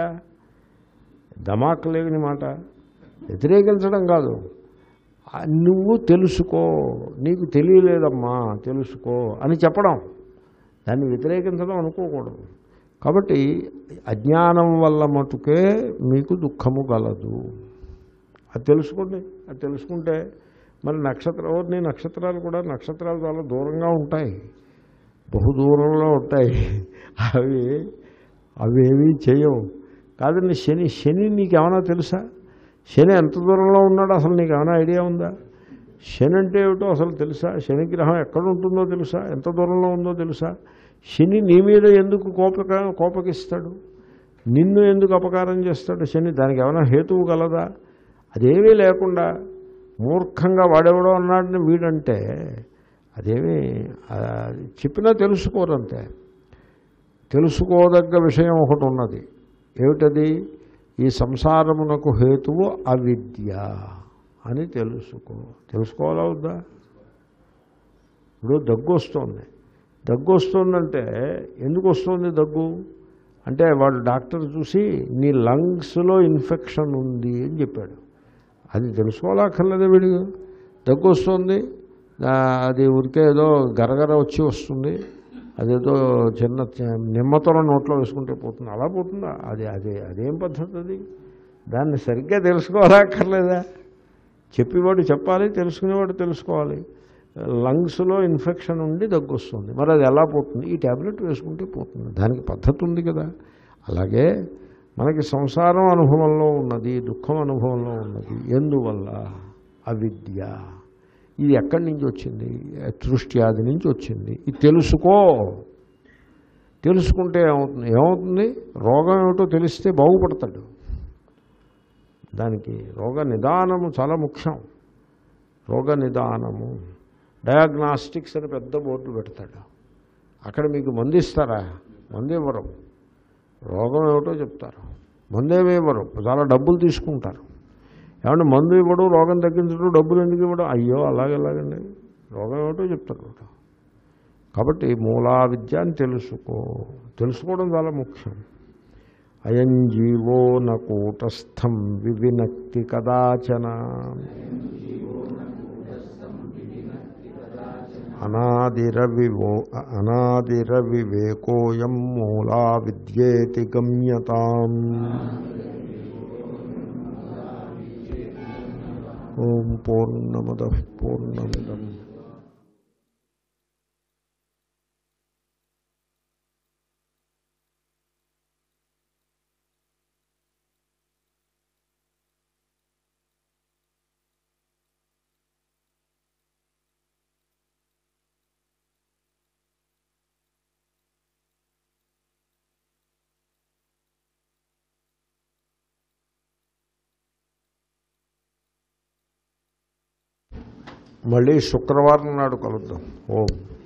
దమాక్ లేని మాట వ్యతిరేకించడం కాదు ఆ, నువ్వు తెలుసుకో నీకు తెలియలేదమ్మా తెలుసుకో అని చెప్పడం దాన్ని వ్యతిరేకించడం అనుకోకూడదు కాబట్టి అజ్ఞానం వల్ల మటుకే మీకు దుఃఖము గలదు అది తెలుసుకోండి అది తెలుసుకుంటే మరి నక్షత్రం నక్షత్రాలు కూడా నక్షత్రాలు చాలా దూరంగా ఉంటాయి బహుదూరంలో ఉంటాయి అవి అవేమీ చేయవు కాదండి శని శని నీకేమైనా తెలుసా శని ఎంత దూరంలో ఉన్నాడో అసలు నీకు ఏమైనా ఐడియా ఉందా శని అంటే ఏమిటో అసలు తెలుసా శని గ్రహం ఎక్కడ ఉంటుందో తెలుసా ఎంత దూరంలో ఉందో తెలుసా శని నీ మీద ఎందుకు కోపక కోపకిస్తాడు నిన్ను ఎందుకు అపకారం చేస్తాడు శని దానికి ఏమైనా హేతువు గలదా అదేమీ లేకుండా మూర్ఖంగా వాడెవడో అన్నాడని వీడంటే అదేమీ ఆ, చెప్పినా తెలుసుకోరంతే తెలుసుకోదగ్గ విషయం ఒకటి ఉన్నది ఏమిటది ఈ సంసారమునకు హేతువు అవిద్య అని తెలుసుకో తెలుసుకోవాలా వద్దా ఇప్పుడు దగ్గు వస్తుంది దగ్గు వస్తుందంటే ఎందుకు వస్తుంది దగ్గు అంటే వాడు డాక్టర్ చూసి నీ లంగ్స్లో ఇన్ఫెక్షన్ ఉంది అని చెప్పాడు అది తెలుసుకోవాలక్కర్లేదా వీడు దగ్గు వస్తుంది ఆ, అది ఊరికే ఏదో గరగర వచ్చి వస్తుంది అదేదో చిన్న చి- నిమ్మతోన నోట్లో వేసుకుంటే పోతుంది అలా పోతుందా అది అదే అదేం పద్ధతి అది దాన్ని సరిగ్గా తెలుసుకోవాలక్కర్లేదా చెప్పేవాడు చెప్పాలి తెలుసుకునేవాడు తెలుసుకోవాలి లంగ్స్లో ఇన్ఫెక్షన్ ఉండి దగ్గు వస్తుంది మరి అది ఎలా పోతుంది ఈ ట్యాబ్లెట్ వేసుకుంటే పోతుంది దానికి పద్ధతి ఉంది కదా అలాగే మనకి సంసారం అనుభవంలో ఉన్నది దుఃఖం అనుభవంలో ఉన్నది ఎందువల్ల అవిద్య ఇది ఎక్కడి నుంచి వచ్చింది దృష్ట్యాది నుంచి వచ్చింది ఇది తెలుసుకో తెలుసుకుంటే ఏమవుతుంది ఏమవుతుంది రోగం ఏమిటో తెలిస్తే బాగుపడతాడు దానికి రోగ నిదానము చాలా ముఖ్యం రోగ నిదానము డయాగ్నాస్టిక్స్ అని పెద్ద బోర్డు పెడతాడు అక్కడ మీకు మందు ఇస్తారా మందు ఇవ్వరు రోగం ఏమిటో చెప్తారు మందేమీ ఇవ్వరు చాలా డబ్బులు తీసుకుంటారు ఏమంటే మందు ఇవ్వడం రోగం తగ్గించడం డబ్బులు ఎందుకు ఇవ్వడం అయ్యో అలాగే అలాగండి రోగం ఏమిటో చెప్తారు ఒకటి. కాబట్టి మూలా విద్య అని తెలుసుకో తెలుసుకోవడం చాలా ముఖ్యం అయం జీవో నకూటస్థం వివినక్తి కదాచన అనాదిరవివో అనాదిరవివేకోయం మూలా విద్యేతి గమ్యతాం ఓం పూర్ణమద పూర్ణమిదం మళ్ళీ శుక్రవారం నాడు కలుద్దాం ఓం